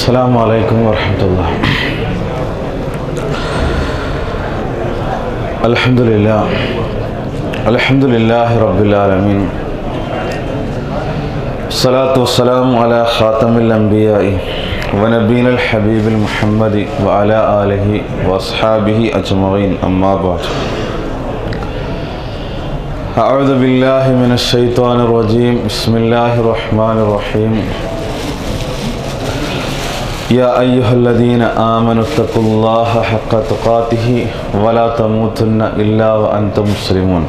السلام عليكم ورحمة الله الحمد لله الحمد لله رب العالمين الصلاة والسلام على خاتم الأنبياء ونبينا الحبيب المحمد وعلى آله وأصحابه أجمعين أما بعد أعوذ بالله من الشيطان الرجيم بسم الله الرحمن الرحيم يا أيها الذين آمنوا اتقوا الله حق تقاته ولا تموتن إلا وأنتم مسلمون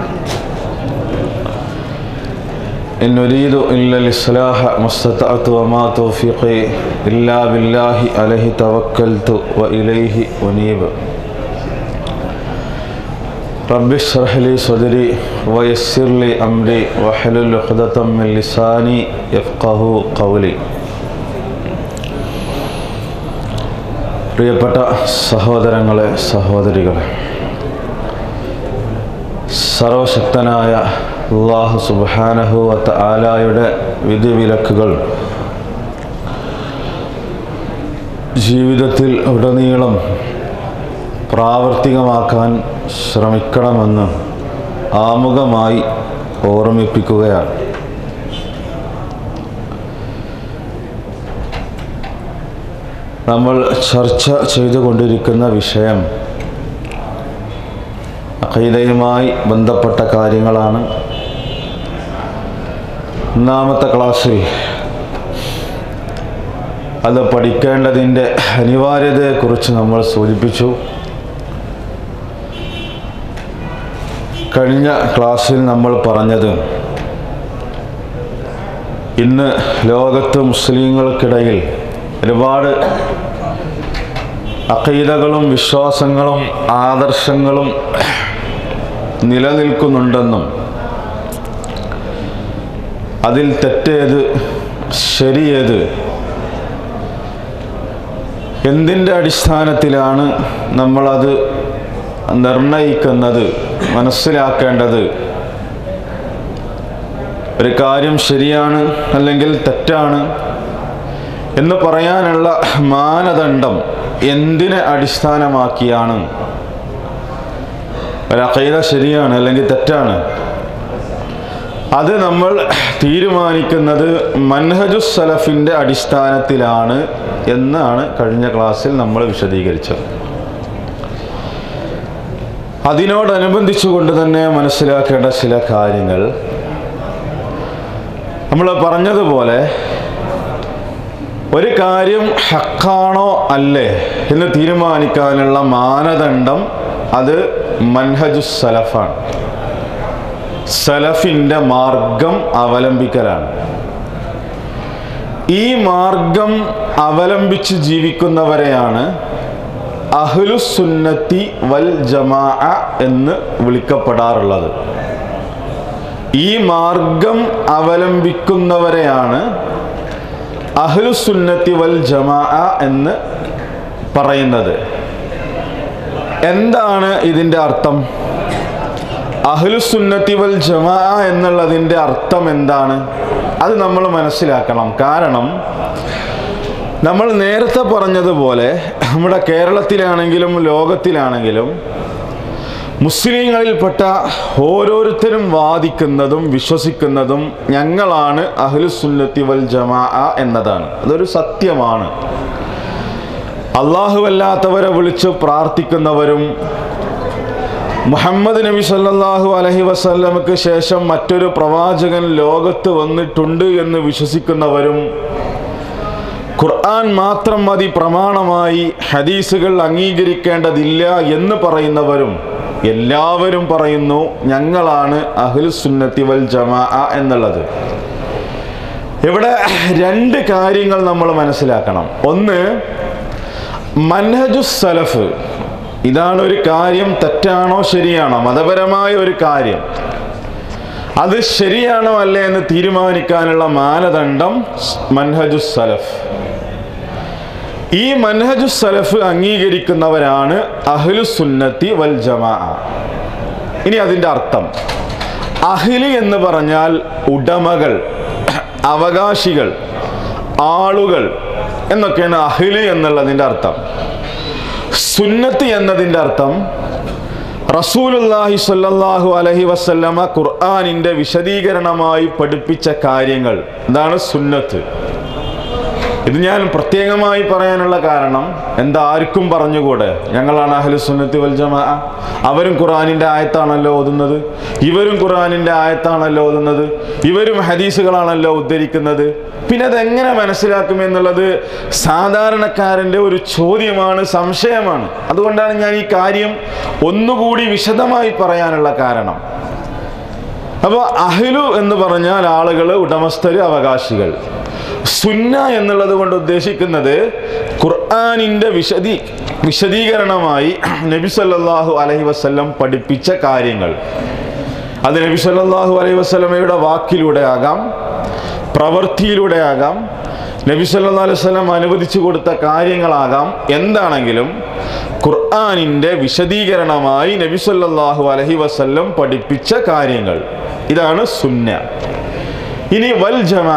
إن نريد إلا الإصلاح ما استطعت وما توفيقي إلا بالله عليه توكلت وإليه أنيب رب اشرح لي صدري ويسر لي أمري واحلل عقدة من لساني يفقه قولي പ്രിയപ്പെട്ട സഹോദരങ്ങളെ സഹോദരികളെ സർവശക്തനായ അള്ളാഹു സുബാനഹുവത്ത് ആലായുടെ വിധിവിലക്കുകൾ ജീവിതത്തിൽ ഉടനീളം പ്രാവർത്തികമാക്കാൻ ശ്രമിക്കണമെന്ന് ആമുഖമായി ഓർമ്മിപ്പിക്കുകയാണ് നമ്മൾ ചർച്ച ചെയ്തുകൊണ്ടിരിക്കുന്ന വിഷയം അഖീദയുമായി ബന്ധപ്പെട്ട കാര്യങ്ങളാണ് ഒന്നാമത്തെ ക്ലാസ്സിൽ അത് പഠിക്കേണ്ടതിൻ്റെ അനിവാര്യതയെക്കുറിച്ച് നമ്മൾ സൂചിപ്പിച്ചു കഴിഞ്ഞ ക്ലാസ്സിൽ നമ്മൾ പറഞ്ഞത് ഇന്ന് ലോകത്ത് മുസ്ലിങ്ങൾക്കിടയിൽ ഒരുപാട് അഖീദകളും വിശ്വാസങ്ങളും ആദർശങ്ങളും നിലനിൽക്കുന്നുണ്ടെന്നും അതിൽ തെറ്റേത് ശരിയേത് എന്തിൻ്റെ അടിസ്ഥാനത്തിലാണ് നമ്മളത് നിർണയിക്കുന്നത് മനസ്സിലാക്കേണ്ടത് ഒരു കാര്യം ശരിയാണ് അല്ലെങ്കിൽ തെറ്റാണ് എന്ന് പറയാനുള്ള മാനദണ്ഡം എന്തിനെ അടിസ്ഥാനമാക്കിയാണ് ഒരക്കൈത ശരിയാണ് അല്ലെങ്കിൽ തെറ്റാണ് അത് നമ്മൾ തീരുമാനിക്കുന്നത് മൻഹജു സലഫിൻ്റെ അടിസ്ഥാനത്തിലാണ് എന്നാണ് കഴിഞ്ഞ ക്ലാസ്സിൽ നമ്മൾ വിശദീകരിച്ചത് അതിനോടനുബന്ധിച്ചുകൊണ്ട് തന്നെ മനസ്സിലാക്കേണ്ട ചില കാര്യങ്ങൾ നമ്മൾ പറഞ്ഞതുപോലെ ഒരു കാര്യം ഹക്കാണോ അല്ലേ എന്ന് തീരുമാനിക്കാനുള്ള മാനദണ്ഡം അത് മൻഹജു സലഫാണ് സലഫിൻ്റെ മാർഗം അവലംബിക്കലാണ് ഈ മാർഗം അവലംബിച്ച് ജീവിക്കുന്നവരെയാണ് അഹ്ലുസുന്നത്തി വൽ ജമാ എന്ന് വിളിക്കപ്പെടാറുള്ളത് ഈ മാർഗം അവലംബിക്കുന്നവരെയാണ് അഹ്ലുസുന്നത്തി വൽ ജമാ എന്ന് പറയുന്നത് എന്താണ് ഇതിൻ്റെ അർത്ഥം അഹ്ലുസുന്നത്തി വൽ ജമാ എന്നുള്ളതിൻ്റെ അർത്ഥം എന്താണ് അത് നമ്മൾ മനസ്സിലാക്കണം കാരണം നമ്മൾ നേരത്തെ പറഞ്ഞതുപോലെ നമ്മുടെ കേരളത്തിലാണെങ്കിലും ലോകത്തിലാണെങ്കിലും മുസ്ലിങ്ങളിൽപ്പെട്ട ഓരോരുത്തരും വാദിക്കുന്നതും വിശ്വസിക്കുന്നതും ഞങ്ങളാണ് അഹ്ലുസുന്നത്തി വൽ ജമാ എന്നതാണ് അതൊരു സത്യമാണ് അള്ളാഹുവല്ലാത്തവരെ വിളിച്ച് പ്രാർത്ഥിക്കുന്നവരും മുഹമ്മദ് നബി സല്ലല്ലാഹു അലഹി വസല്ലമക്ക് ശേഷം മറ്റൊരു പ്രവാചകൻ ലോകത്ത് വന്നിട്ടുണ്ട് എന്ന് വിശ്വസിക്കുന്നവരും ഖുർആൻ മാത്രം മതി പ്രമാണമായി ഹദീസുകൾ അംഗീകരിക്കേണ്ടതില്ല എന്ന് പറയുന്നവരും എല്ലാവരും പറയുന്നു ഞങ്ങളാണ് അഹ്ലുസുന്നത്തി വൽ ജമാ എന്നുള്ളത് ഇവിടെ രണ്ട് കാര്യങ്ങൾ നമ്മൾ മനസ്സിലാക്കണം ഒന്ന് മൻഹജു സലഫ് ഇതാണ് ഒരു കാര്യം തെറ്റാണോ ശരിയാണോ മതപരമായ ഒരു കാര്യം അത് ശരിയാണോ അല്ലേ എന്ന് തീരുമാനിക്കാനുള്ള മാനദണ്ഡം മൻഹജു സലഫ് ഈ മൻഹജു സലഫ് അംഗീകരിക്കുന്നവരാണ് അഹ്ലു സുന്നത്തി വൽ ജമാ ഇനി അതിൻ്റെ അർത്ഥം അഹ്ലി എന്ന് പറഞ്ഞാൽ ഉടമകൾ അവകാശികൾ ആളുകൾ എന്നൊക്കെയാണ് അഹില് എന്നുള്ളതിൻ്റെ അർത്ഥം സുന്നത്ത് എന്നതിൻ്റെ അർത്ഥം റസൂലുല്ലാഹി സ്വല്ലല്ലാഹു അലഹി വസല്ലമ ഖുർആാനിൻ്റെ വിശദീകരണമായി പഠിപ്പിച്ച കാര്യങ്ങൾ ഇതാണ് സുന്നത്ത് ഇത് ഞാൻ പ്രത്യേകമായി പറയാനുള്ള കാരണം എന്താ ആർക്കും പറഞ്ഞുകൂടെ ഞങ്ങളാണ് അഹ്ലു സുന്നത്തി വൽ ജമാ അവരും ഖുർആാനിൻ്റെ ആയത്താണല്ലോ ഓതുന്നത് ഇവരും ഖുർആാനിൻ്റെ ആയത്താണല്ലോ ഓതുന്നത് ഇവരും ഹദീസുകളാണല്ലോ ഉദ്ധരിക്കുന്നത് പിന്നെ അതെങ്ങനെ മനസ്സിലാക്കും എന്നുള്ളത് സാധാരണക്കാരൻ്റെ ഒരു ചോദ്യമാണ് സംശയമാണ് അതുകൊണ്ടാണ് ഞാൻ ഈ കാര്യം ഒന്നുകൂടി വിശദമായി പറയാനുള്ള കാരണം അപ്പോൾ അഹ്ലു എന്ന് പറഞ്ഞാൽ ആളുകൾ ഉടമസ്ഥര് അവകാശികൾ സുന്ന എന്നുള്ളത് കൊണ്ട് ഉദ്ദേശിക്കുന്നത് ഖുർആാനിൻ്റെ വിശദീ വിശദീകരണമായി നബി സല്ലല്ലാഹു അലൈഹി വസല്ലം പഠിപ്പിച്ച കാര്യങ്ങൾ അത് നബി സല്ലല്ലാഹു അലൈഹി വസല്ലമയുടെ വാക്കിലൂടെ ആകാം പ്രവൃത്തിയിലൂടെ ആകാം നബി സല്ലല്ലാഹു അലൈഹി വസല്ലം അനുവദിച്ചു കൊടുത്ത കാര്യങ്ങളാകാം എന്താണെങ്കിലും ഖുർആാനിൻ്റെ വിശദീകരണമായി നബി സല്ലല്ലാഹു അലൈഹി വസല്ലം പഠിപ്പിച്ച കാര്യങ്ങൾ ഇതാണ് സുന്ന ഇനി വൽ ജമാ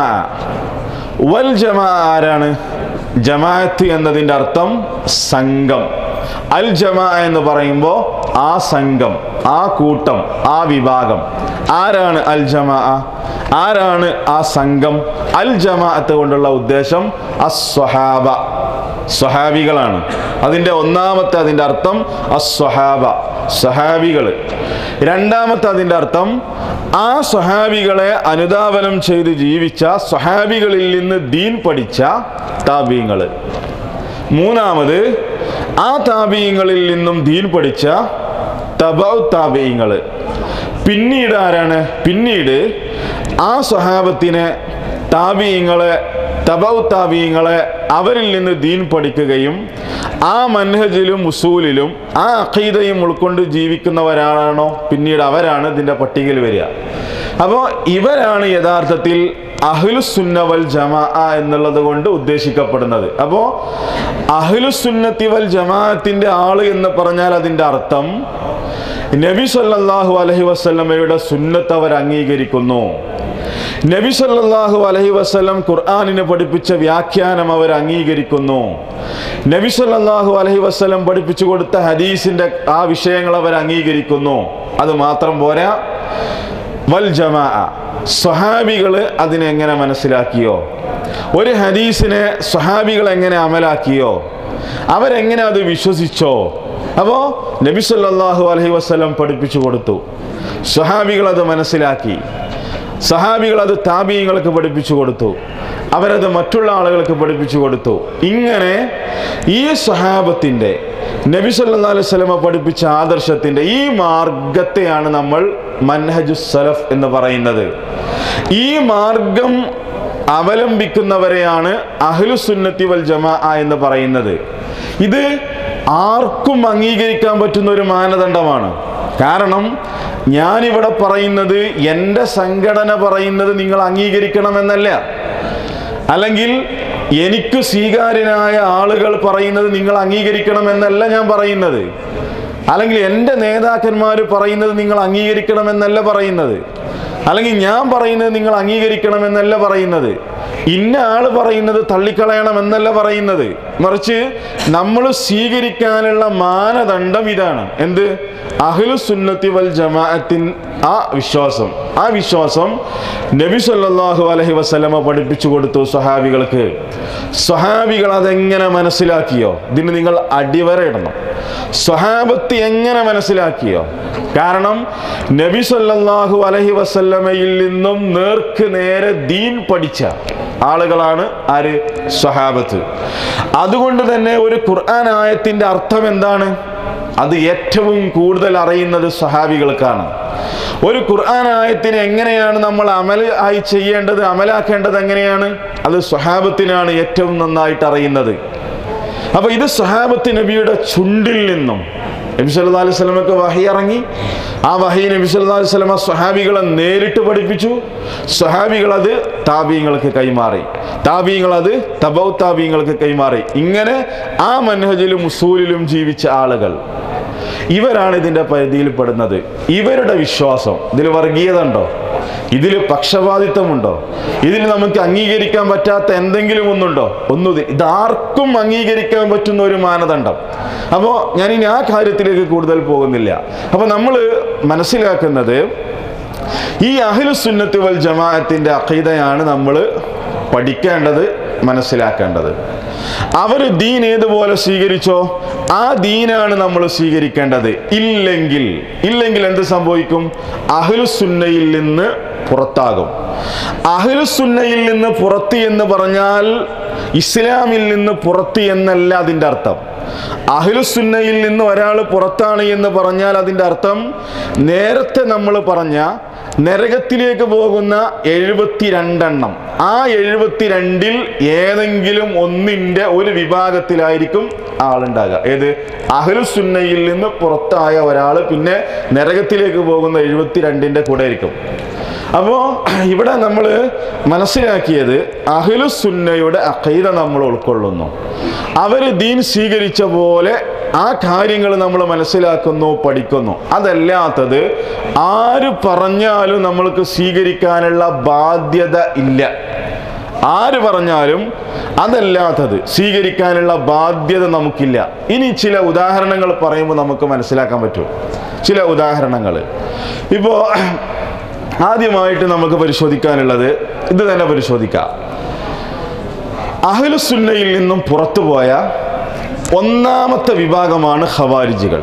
വൽ ജമാ ആരാണ് ജമാഅത്ത് എന്നതിൻ്റെ അർത്ഥം സംഘം അൽ ജമാ എന്ന് പറയുമ്പോൾ ആ സംഘം ആ കൂട്ടം ആ വിഭാഗം ആരാണ് അൽ ജമാ ആരാണ് ആ സംഘം അൽ ജമാഅത്ത് കൊണ്ടുള്ള ഉദ്ദേശം അസ്വഹാബ സ്വഹാബികളാണ് അതിൻ്റെ ഒന്നാമത്തെ അതിൻ്റെ അർത്ഥം അസ്വഹാബ സ്വഹാബികൾ രണ്ടാമത്തെ അതിൻ്റെ അർത്ഥം ആ സ്വഹാബികളെ അനുധാവനം ചെയ്ത് ജീവിച്ച സ്വഹാബികളിൽ നിന്ന് ദീൻ പഠിച്ച താബീങ്ങൾ മൂന്നാമത് ആ താബീങ്ങളിൽ നിന്നും ദീൻ പഠിച്ച തബൗ താബീങ്ങൾ പിന്നീട് ആരാണ് പിന്നീട് ആ സ്വഹാബത്തിനെ താബീങ്ങളെ തബൗ താബീങ്ങളെ അവരിൽ നിന്ന് ദീൻ പഠിക്കുകയും ആ മൻഹജിലും ഉസൂലിലും ആ അഖീദയും ഉൾക്കൊണ്ട് ജീവിക്കുന്നവരാണോ പിന്നീട് അവരാണ് ഇതിൻ്റെ പട്ടികയിൽ വരിക അപ്പോൾ ഇവരാണ് യഥാർത്ഥത്തിൽ അഹ്ലുസുന്ന വൽ ജമാ എന്നുള്ളത് കൊണ്ട് ഉദ്ദേശിക്കപ്പെടുന്നത് അപ്പോൾ അഹ്ലുസുന്നത്തി വൽ ജമാഅത്തിൻ്റെ ആള് എന്ന് പറഞ്ഞാൽ അതിൻ്റെ അർത്ഥം നബി സല്ലല്ലാഹു അലൈഹി വസല്ലമയുടെ സുന്നത്ത് അവർ അംഗീകരിക്കുന്നു നബി സല്ലല്ലാഹു അലൈഹി വസല്ലം ഖുർആനിനെ പഠിപ്പിച്ച വ്യാഖ്യാനം അവർ അംഗീകരിക്കുന്നു നബി സല്ലല്ലാഹു അലൈഹി വസല്ലം പഠിപ്പിച്ചു കൊടുത്ത ഹദീസിന്റെ ആ വിഷയങ്ങൾ അവർ അംഗീകരിക്കുന്നു അത് മാത്രം പോരാ വൽ ജമാ സ്വഹാബികൾ അതിനെ എങ്ങനെ മനസ്സിലാക്കിയോ ഒരു ഹദീസിനെ സ്വഹാബികൾ എങ്ങനെ അമലാക്കിയോ അവരെങ്ങനെ അത് വിശ്വസിച്ചോ അപ്പോൾ നബി സല്ലല്ലാഹു അലൈഹി വസല്ലം പഠിപ്പിച്ചു കൊടുത്തു സ്വഹാബികൾ അത് മനസ്സിലാക്കി സഹാബികൾ അത് താബീങ്ങൾക്ക് പഠിപ്പിച്ചു കൊടുത്തു അവരത് മറ്റുള്ള ആളുകൾക്ക് പഠിപ്പിച്ചു കൊടുത്തു ഇങ്ങനെ ഈ സഹാബത്തിൻ്റെ നബി സല്ലല്ലാഹു അലൈഹി വസല്ലമ പഠിപ്പിച്ച ആദർശത്തിൻ്റെ ഈ മാർഗത്തെയാണ് നമ്മൾ മൻഹജു സലഫ് എന്ന് പറയുന്നത് ഈ മാർഗം അവലംബിക്കുന്നവരെയാണ് അഹ്ലുസുന്നത്തി വൽ ജമാ എന്ന് പറയുന്നത് ഇത് ആർക്കും അംഗീകരിക്കാൻ പറ്റുന്ന ഒരു മാനദണ്ഡമാണ് കാരണം ഞാനിവിടെ പറയുന്നത് എൻ്റെ സംഘടന പറയുന്നത് നിങ്ങൾ അംഗീകരിക്കണമെന്നല്ല അല്ലെങ്കിൽ എനിക്ക് സ്വീകാര്യനായ ആളുകൾ പറയുന്നത് നിങ്ങൾ അംഗീകരിക്കണമെന്നല്ല ഞാൻ പറയുന്നത് അല്ലെങ്കിൽ എൻ്റെ നേതാക്കന്മാർ പറയുന്നത് നിങ്ങൾ അംഗീകരിക്കണമെന്നല്ല പറയുന്നത് അല്ലെങ്കിൽ ഞാൻ പറയുന്നത് നിങ്ങൾ അംഗീകരിക്കണമെന്നല്ല പറയുന്നത് ഇന്ന ആള് പറയുന്നത് തള്ളിക്കളയണമെന്നല്ല പറയുന്നത് മറിച്ച് നമ്മൾ സ്വീകരിക്കാനുള്ള മാനദണ്ഡം ഇതാണ് എന്ത് അഹ്ലു സുന്നത്തി വൽ ജമാഅത്തിൻ ആ വിശ്വാസം ആ വിശ്വാസം നബി സല്ലല്ലാഹു അലൈഹി വസല്ലമ പഠിപ്പിച്ചു കൊടുത്തു സ്വഹാബികൾക്ക് സ്വഹാബികൾ അതെങ്ങനെ മനസ്സിലാക്കിയോ ഇതിന് നിങ്ങൾ അടിവരയിടണം സ്വഹാബത്ത് എങ്ങനെ മനസ്സിലാക്കിയോ കാരണം നബി സല്ലല്ലാഹു അലൈഹി വസല്ലമയിൽ നിന്നും നേർക്ക് നേരെ ദീൻ പഠിച്ച ആളുകളാണ് ആര് സ്വഹാബത്ത് അതുകൊണ്ട് തന്നെ ഒരു ഖുർആൻ ആയത്തിന്റെ അർത്ഥം എന്താണ് അത് ഏറ്റവും കൂടുതൽ അറിയുന്നത് സ്വഹാബികൾക്കാണ് ഒരു ഖുർആൻ ആയത്തിനെ എങ്ങനെയാണ് നമ്മൾ അമൽ ആയി ചെയ്യേണ്ടത് അമലാക്കേണ്ടത് എങ്ങനെയാണ് അത് സ്വഹാബത്തിനാണ് ഏറ്റവും നന്നായിട്ട് അറിയുന്നത് അപ്പൊ ഇത് സ്വഹാബത്ത് നബിയുടെ ചുണ്ടിൽ നിന്നും നബി സല്ലല്ലാഹു അലൈഹി വസല്ലമക്ക് വഹി ഇറങ്ങി ആ വഹി നബി സല്ലല്ലാഹു അലൈഹി വസല്ലമ സ്വഹാബികളെ നേരിട്ട് പഠിപ്പിച്ചു സ്വഹാബികൾ അത് താബീങ്ങൾക്ക് കൈമാറി താബീങ്ങൾ അത് തബൗ താബീങ്ങൾക്ക് കൈമാറി ഇങ്ങനെ ആ മൻഹജിലും ഉസൂലിലും ജീവിച്ച ആളുകൾ ഇവരാണ് ഇതിൻ്റെ പരിധിയിൽ പെടുന്നത് ഇവരുടെ വിശ്വാസം ഇതിൽ വർഗീയത ഉണ്ടോ ഇതിൽ പക്ഷപാതിത്വമുണ്ടോ ഇതിൽ നമുക്ക് അംഗീകരിക്കാൻ പറ്റാത്ത എന്തെങ്കിലും ഒന്നുണ്ടോ ഒന്നും ഇതാർക്കും അംഗീകരിക്കാൻ പറ്റുന്ന ഒരു മാനദണ്ഡം അപ്പോൾ ഞാൻ ഇനി ആ കാര്യത്തിലേക്ക് കൂടുതൽ പോകുന്നില്ല അപ്പോൾ നമ്മൾ മനസ്സിലാക്കുന്നത് ഈ അഹിലുസുന്നത്ത് വൽ ജമാഅത്തിന്റെ അഖീദയാണ് നമ്മൾ പഠിക്കേണ്ടത് മനസ്സിലാക്കേണ്ടത് അവർ ദീൻ ഏതുപോലെ സ്വീകരിച്ചോ ആ ദീനാണ് നമ്മൾ സ്വീകരിക്കേണ്ടത് ഇല്ലെങ്കിൽ ഇല്ലെങ്കിൽ എന്ത് സംഭവിക്കും അഹ്ലുസുന്നയിൽ നിന്ന് പുറത്താകും അഹ്ലുസുന്നയിൽ നിന്ന് പുറത്ത് എന്ന് പറഞ്ഞാൽ ഇസ്ലാമിൽ നിന്ന് പുറത്ത് എന്നല്ല അതിൻ്റെ അർത്ഥം അഹ്ലുസുന്നയിൽ നിന്ന് ഒരാൾ പുറത്താണ് എന്ന് പറഞ്ഞാൽ അതിൻ്റെ അർത്ഥം നേരത്തെ നമ്മൾ പറഞ്ഞ നരകത്തിലേക്ക് പോകുന്ന എഴുപത്തിരണ്ടെണ്ണം ആ എഴുപത്തിരണ്ടിൽ ഏതെങ്കിലും ഒന്നിൻ്റെ ഒരു വിഭാഗത്തിലായിരിക്കും ആളുണ്ടാകുക ഏത് അഹ്ലുസുന്നയിൽ നിന്ന് പുറത്തായ ഒരാൾ പിന്നെ നരകത്തിലേക്ക് പോകുന്ന എഴുപത്തിരണ്ടിൻ്റെ കൂടെ ആയിരിക്കും അപ്പോൾ ഇവിടെ നമ്മൾ മനസ്സിലാക്കിയത് അഹ്ലുസുന്നയുടെ അഖൈദ നമ്മൾ ഉൾക്കൊള്ളുന്നു അവർ ദീൻ സ്വീകരിച്ച പോലെ ആ കാര്യങ്ങൾ നമ്മൾ മനസ്സിലാക്കുന്നു പഠിക്കുന്നു അതല്ലാത്തത് ആര് പറഞ്ഞാലും നമ്മൾക്ക് സ്വീകരിക്കാനുള്ള ബാധ്യത ഇല്ല ആര് പറഞ്ഞാലും അതല്ലാത്തത് സ്വീകരിക്കാനുള്ള ബാധ്യത നമുക്കില്ല ഇനി ചില ഉദാഹരണങ്ങൾ പറയുമ്പോൾ നമുക്ക് മനസ്സിലാക്കാൻ പറ്റും ചില ഉദാഹരണങ്ങൾ ഇപ്പോൾ ആദ്യമായിട്ട് നമുക്ക് പരിശോധിക്കാനുള്ളത് ഇത് തന്നെ പരിശോധിക്കാം അഹ്ലുസുന്നയിൽ നിന്നും പുറത്തുപോയ ഒന്നാമത്തെ വിഭാഗമാണ് ഖവാരിജികൾ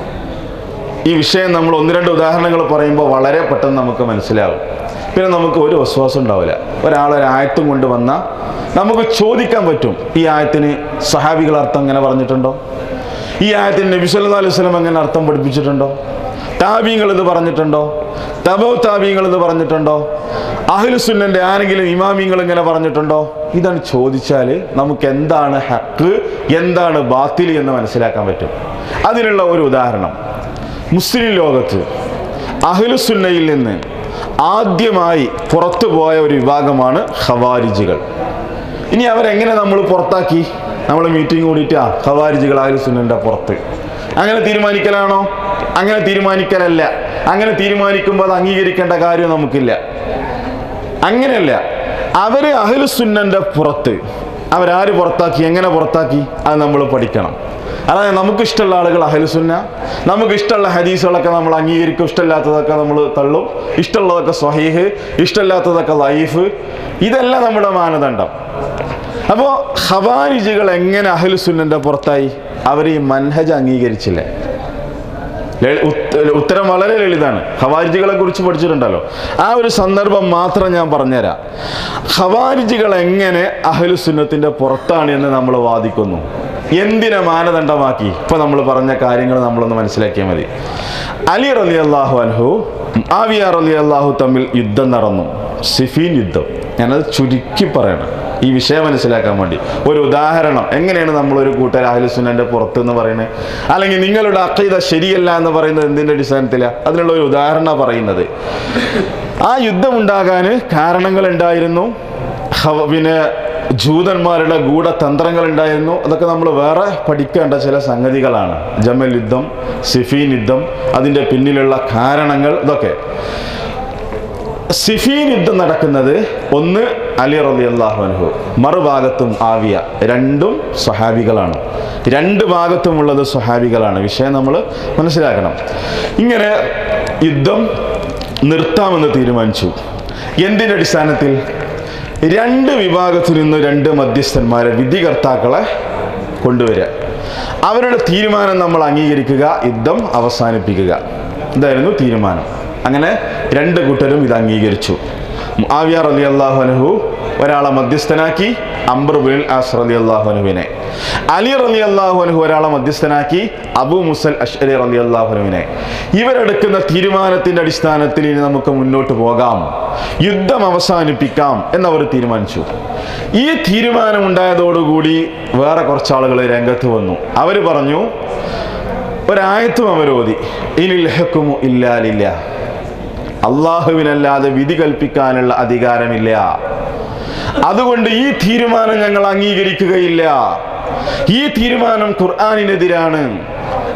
ഈ വിഷയം നമ്മൾ ഒന്ന് രണ്ട് ഉദാഹരണങ്ങൾ പറയുമ്പോൾ വളരെ പെട്ടെന്ന് നമുക്ക് മനസ്സിലാവും പിന്നെ നമുക്ക് ഒരു വിശ്വാസം ഉണ്ടാവില്ല ഒരാൾ ഒരു ആയത്തും കൊണ്ട് വന്ന നമുക്ക് ചോദിക്കാൻ പറ്റും ഈ ആയത്തിന് സഹാബികൾ അർത്ഥം എങ്ങനെ പറഞ്ഞിട്ടുണ്ടോ ഈ ആയത്തിന് നബി സല്ലല്ലാഹു അലൈഹി വസല്ലം എങ്ങനെ അർത്ഥം പഠിപ്പിച്ചിട്ടുണ്ടോ താബീങ്ങൾ ഇത് പറഞ്ഞിട്ടുണ്ടോ തബോ താബീങ്ങൾ ഇത് പറഞ്ഞിട്ടുണ്ടോ അഹ്ലുസുന്നന്റെ ആരെങ്കിലും ഇമാമിങ്ങൾ ഇങ്ങനെ പറഞ്ഞിട്ടുണ്ടോ ഇതാണ് ചോദിച്ചാൽ നമുക്ക് എന്താണ് ഹക്ക് എന്താണ് ബാത്തിൽ എന്ന് മനസ്സിലാക്കാൻ പറ്റും അതിനുള്ള ഒരു ഉദാഹരണം മുസ്ലിം ലോകത്ത് അഹ്ലുസുന്നയിൽ നിന്ന് ആദ്യമായി പുറത്തു പോയ ഒരു വിഭാഗമാണ് ഖവാരിജികൾ ഇനി അവരെങ്ങനെ നമ്മൾ പുറത്താക്കി നമ്മൾ മീറ്റിംഗ് കൂടിയിട്ട് ആ ഖവാരിജികൾ അഹ്ലുസുന്നന്റെ പുറത്ത് അങ്ങനെ തീരുമാനിക്കലാണോ അങ്ങനെ തീരുമാനിക്കലല്ല അങ്ങനെ തീരുമാനിക്കുമ്പോൾ അത് അംഗീകരിക്കേണ്ട കാര്യം നമുക്കില്ല അങ്ങനെയല്ല അവര് അഹ്ലുസുന്നന്റെ പുറത്ത് അവരാര് പുറത്താക്കി എങ്ങനെ പുറത്താക്കി അത് നമ്മൾ പഠിക്കണം അതായത് നമുക്ക് ഇഷ്ടമുള്ള ആളുകൾ അഹലുസുന്ന നമുക്ക് ഇഷ്ടമുള്ള ഹദീസുകളൊക്കെ നമ്മൾ അംഗീകരിക്കും ഇഷ്ടമില്ലാത്തതൊക്കെ നമ്മൾ തള്ളും ഇഷ്ടമുള്ളതൊക്കെ സ്വഹീഹ് ഇഷ്ടമില്ലാത്തതൊക്കെ ലൈഫ് ഇതല്ല നമ്മുടെ മാനദണ്ഡം അപ്പോൾ ഖവാരിജികൾ എങ്ങനെ അഹലുസുന്നന്റെ പുറത്തായി അവർ ഈ മൻഹജ് അംഗീകരിച്ചില്ലേ ലളി- ഉത്ത- ഉത്തരം വളരെ ലളിതാണ് ഖവാരിജികളെ കുറിച്ച് പഠിച്ചിട്ടുണ്ടല്ലോ ആ ഒരു സന്ദർഭം മാത്രം ഞാൻ പറഞ്ഞുതരാം ഖവാരിജികൾ എങ്ങനെ അഹലുസുന്നത്തിന്റെ പുറത്താണ് എന്ന് നമ്മൾ വാദിക്കുന്നു എന്തിനെ മാനദണ്ഡമാക്കി ഇപ്പൊ നമ്മൾ പറഞ്ഞ കാര്യങ്ങൾ നമ്മളൊന്ന് മനസ്സിലാക്കിയാൽ മതി അലി റലി അള്ളാഹു അൻഹു ആവിയ റലി അള്ളാഹു തമ്മിൽ യുദ്ധം നടന്നു സിഫീൻ യുദ്ധം ഞാനത് ചുരുക്കി പറയണം ഈ വിഷയം മനസ്സിലാക്കാൻ വേണ്ടി ഒരു ഉദാഹരണം എങ്ങനെയാണ് നമ്മളൊരു കൂട്ടർ അഹ്ലുസുന്നന്റെ പുറത്ത് എന്ന് പറയുന്നത് അല്ലെങ്കിൽ നിങ്ങളുടെ അക്കീത ശരിയല്ല എന്ന് പറയുന്നത് എന്തിന്റെ അടിസ്ഥാനത്തിലാണ് അതിനുള്ള ഒരു ഉദാഹരണം പറയുന്നത് ആ യുദ്ധം ഉണ്ടാകാൻ കാരണങ്ങൾ ഉണ്ടായിരുന്നു ഹവ- പിന്നെ ജൂതന്മാരുടെ ഗൂഢതന്ത്രങ്ങൾ ഉണ്ടായിരുന്നു അതൊക്കെ നമ്മൾ വേറെ പഠിക്കേണ്ട ചില സംഗതികളാണ് ജമൽ യുദ്ധം സിഫീൻ യുദ്ധം അതിൻ്റെ പിന്നിലുള്ള കാരണങ്ങൾ ഇതൊക്കെ സിഫീൻ യുദ്ധം നടക്കുന്നത് ഒന്ന് അലി റലി അള്ളാഹുഅൻഹു മറുഭാഗത്തും ആവിയ രണ്ടും സ്വഹാബികളാണ് രണ്ട് ഭാഗത്തുമുള്ളത് സ്വഹാബികളാണ് വിഷയം നമ്മൾ മനസ്സിലാക്കണം ഇങ്ങനെ യുദ്ധം നിർത്താമെന്ന് തീരുമാനിച്ചു എന്തിൻ്റെ അടിസ്ഥാനത്തിൽ രണ്ട് വിഭാഗത്തിൽ നിന്ന് രണ്ട് മധ്യസ്ഥന്മാരെ വിധികർത്താക്കളെ കൊണ്ടുവരിക അവരുടെ തീരുമാനം നമ്മൾ അംഗീകരിക്കുക യുദ്ധം അവസാനിപ്പിക്കുക ഇതായിരുന്നു തീരുമാനം അങ്ങനെ രണ്ട് കൂട്ടരും ഇത് അംഗീകരിച്ചു ആവിയ റലി അള്ളാഹു അനുഹു ഒരാളെ മധ്യസ്ഥനാക്കി അംബർ ബിൻ ആസ് റലി അള്ളാഹു അനുവിനെ അലി റലി അള്ളാഹു അനുഹു ഒരാളെ മധ്യസ്ഥനാക്കി അബു മുസൽ അഷ്അലി റലി അള്ളാഹു അനുവിനെ ഇവരെടുക്കുന്ന തീരുമാനത്തിന്റെ അടിസ്ഥാനത്തിൽ ഇനി നമുക്ക് മുന്നോട്ട് പോകാം യുദ്ധം അവസാനിപ്പിക്കാം എന്നവർ തീരുമാനിച്ചു ഈ തീരുമാനം ഉണ്ടായതോടുകൂടി വേറെ കുറച്ച് ആളുകൾ രംഗത്ത് വന്നു അവർ പറഞ്ഞു ഒരായത്തും അവരോധി ഇനിൽ ഹക്കുമു ഇല്ലാലില്ല അള്ളാഹുവിനല്ലാതെ വിധി കൽപ്പിക്കാനുള്ള അധികാരമില്ല അതുകൊണ്ട് ഈ തീരുമാനം ഞങ്ങൾ അംഗീകരിക്കുകയില്ല ഈ തീരുമാനം ഖുർആാനിനെതിരാണ്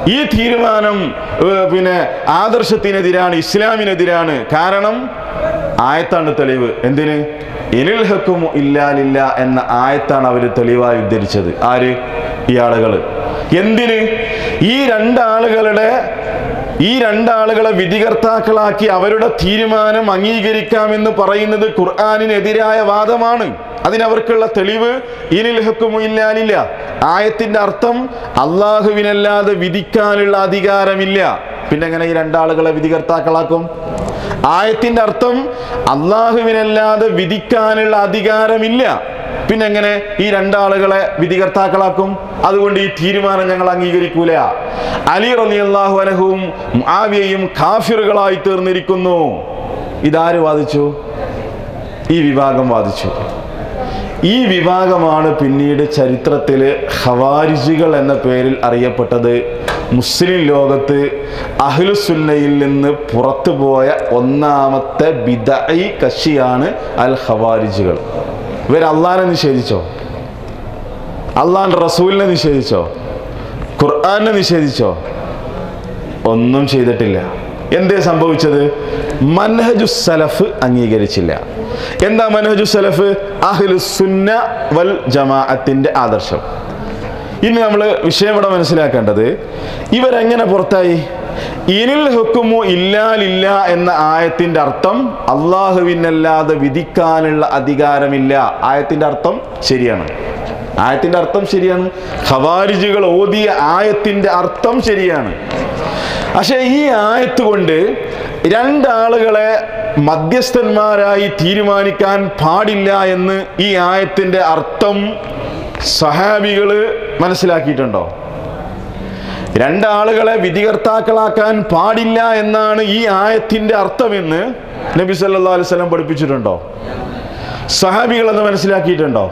ഈ തീരുമാനം ഏഹ്, പിന്നെ ആദർശത്തിനെതിരാണ് ഇസ്ലാമിനെതിരാണ് കാരണം ആയത്താണ് തെളിവ് എന്തിന് ഇനിൽ ഹക്കും ഇല്ലാലില്ല എന്ന ആയത്താണ് അവർ തെളിവായി ഉദ്ധരിച്ചത് ആര് ഈ ആളുകൾ എന്തിന് ഈ രണ്ടാളുകളുടെ ഈ രണ്ടാളുകളെ വിധികർത്താക്കളാക്കി അവരുടെ തീരുമാനം അംഗീകരിക്കാമെന്ന് പറയുന്നത് ഖുർആാനിനെതിരായ വാദമാണ് അതിനവർക്കുള്ള തെളിവ് ഇനിൽ ഹക്കുമു ഇല്ലാലില്ല ആയത്തിന്റെ അർത്ഥം അള്ളാഹുവിനല്ലാതെ വിധിക്കാനുള്ള അധികാരമില്ല പിന്നെ എങ്ങനെ ഈ രണ്ടാളുകളെ വിധികർത്താക്കളാക്കും ആയത്തിന്റെ അർത്ഥം അള്ളാഹുവിനല്ലാതെ വിധിക്കാനുള്ള അധികാരമില്ല പിന്നെ എങ്ങനെ ഈ രണ്ടാളുകളെ വിധികർത്താക്കളാക്കും അതുകൊണ്ട് ഈ തീരുമാനം ഞങ്ങൾ അംഗീകരിക്കൂല അലി റലി അള്ളാഹു അനഹുവും ആവിയയും കാഫിറുകളായി തീർന്നിരിക്കുന്നു ഇതാര് വാദിച്ചു ഈ വിഭാഗം വാദിച്ചു ഈ വിഭാഗമാണ് പിന്നീട് ചരിത്രത്തിൽ ഹവാരിജികൾ എന്ന പേരിൽ അറിയപ്പെട്ടത് മുസ്ലിം ലോകത്ത് അഹ്ലുസുന്നയിൽ നിന്ന് പുറത്തുപോയ ഒന്നാമത്തെ ബിദൈ കക്ഷിയാണ് അൽ ഹവാരിജികൾ ഇവർ അള്ളാനെ നിഷേധിച്ചോ അള്ളാന്റെ റസൂലിനെ നിഷേധിച്ചോ ഖുർആാനെ നിഷേധിച്ചോ ഒന്നും ചെയ്തിട്ടില്ല എന്തേ സംഭവിച്ചത് മൻഹജു സലഫ് അംഗീകരിച്ചില്ല എന്താ മൻഹജു സലഫ് അഹ്ലു സുന്ന വൽ ജമാഅത്തിന്റെ ആദർശം ഇനി നമ്മൾ വിഷയം ഇവിടെ മനസ്സിലാക്കേണ്ടത് ഇവരെങ്ങനെ പുറത്തായി ഇനിൽ ഹുക്കുമോ ഇല്ലാലില്ല എന്ന ആയത്തിന്റെ അർത്ഥം അള്ളാഹുവിനല്ലാതെ വിധിക്കാനുള്ള അധികാരമില്ല ആയത്തിന്റെ അർത്ഥം ശരിയാണ് ആയത്തിന്റെ അർത്ഥം ശരിയാണ് ഖവാരിജുകൾ ഓതിയ ആയത്തിന്റെ അർത്ഥം ശരിയാണ് പക്ഷെ ഈ ആയത്ത് കൊണ്ട് രണ്ടാളുകളെ മധ്യസ്ഥന്മാരായി തീരുമാനിക്കാൻ പാടില്ല എന്ന് ഈ ആയത്തിന്റെ അർത്ഥം സഹാബികള് മനസ്സിലാക്കിയിട്ടുണ്ടോ രണ്ടാളുകളെ വിധികർത്താക്കളാക്കാൻ പാടില്ല എന്നാണ് ഈ ആയത്തിന്റെ അർത്ഥമെന്ന് നബി സല്ലാ അലൈഹി സ്വലം പഠിപ്പിച്ചിട്ടുണ്ടോ സഹാബികൾ അത് മനസ്സിലാക്കിയിട്ടുണ്ടോ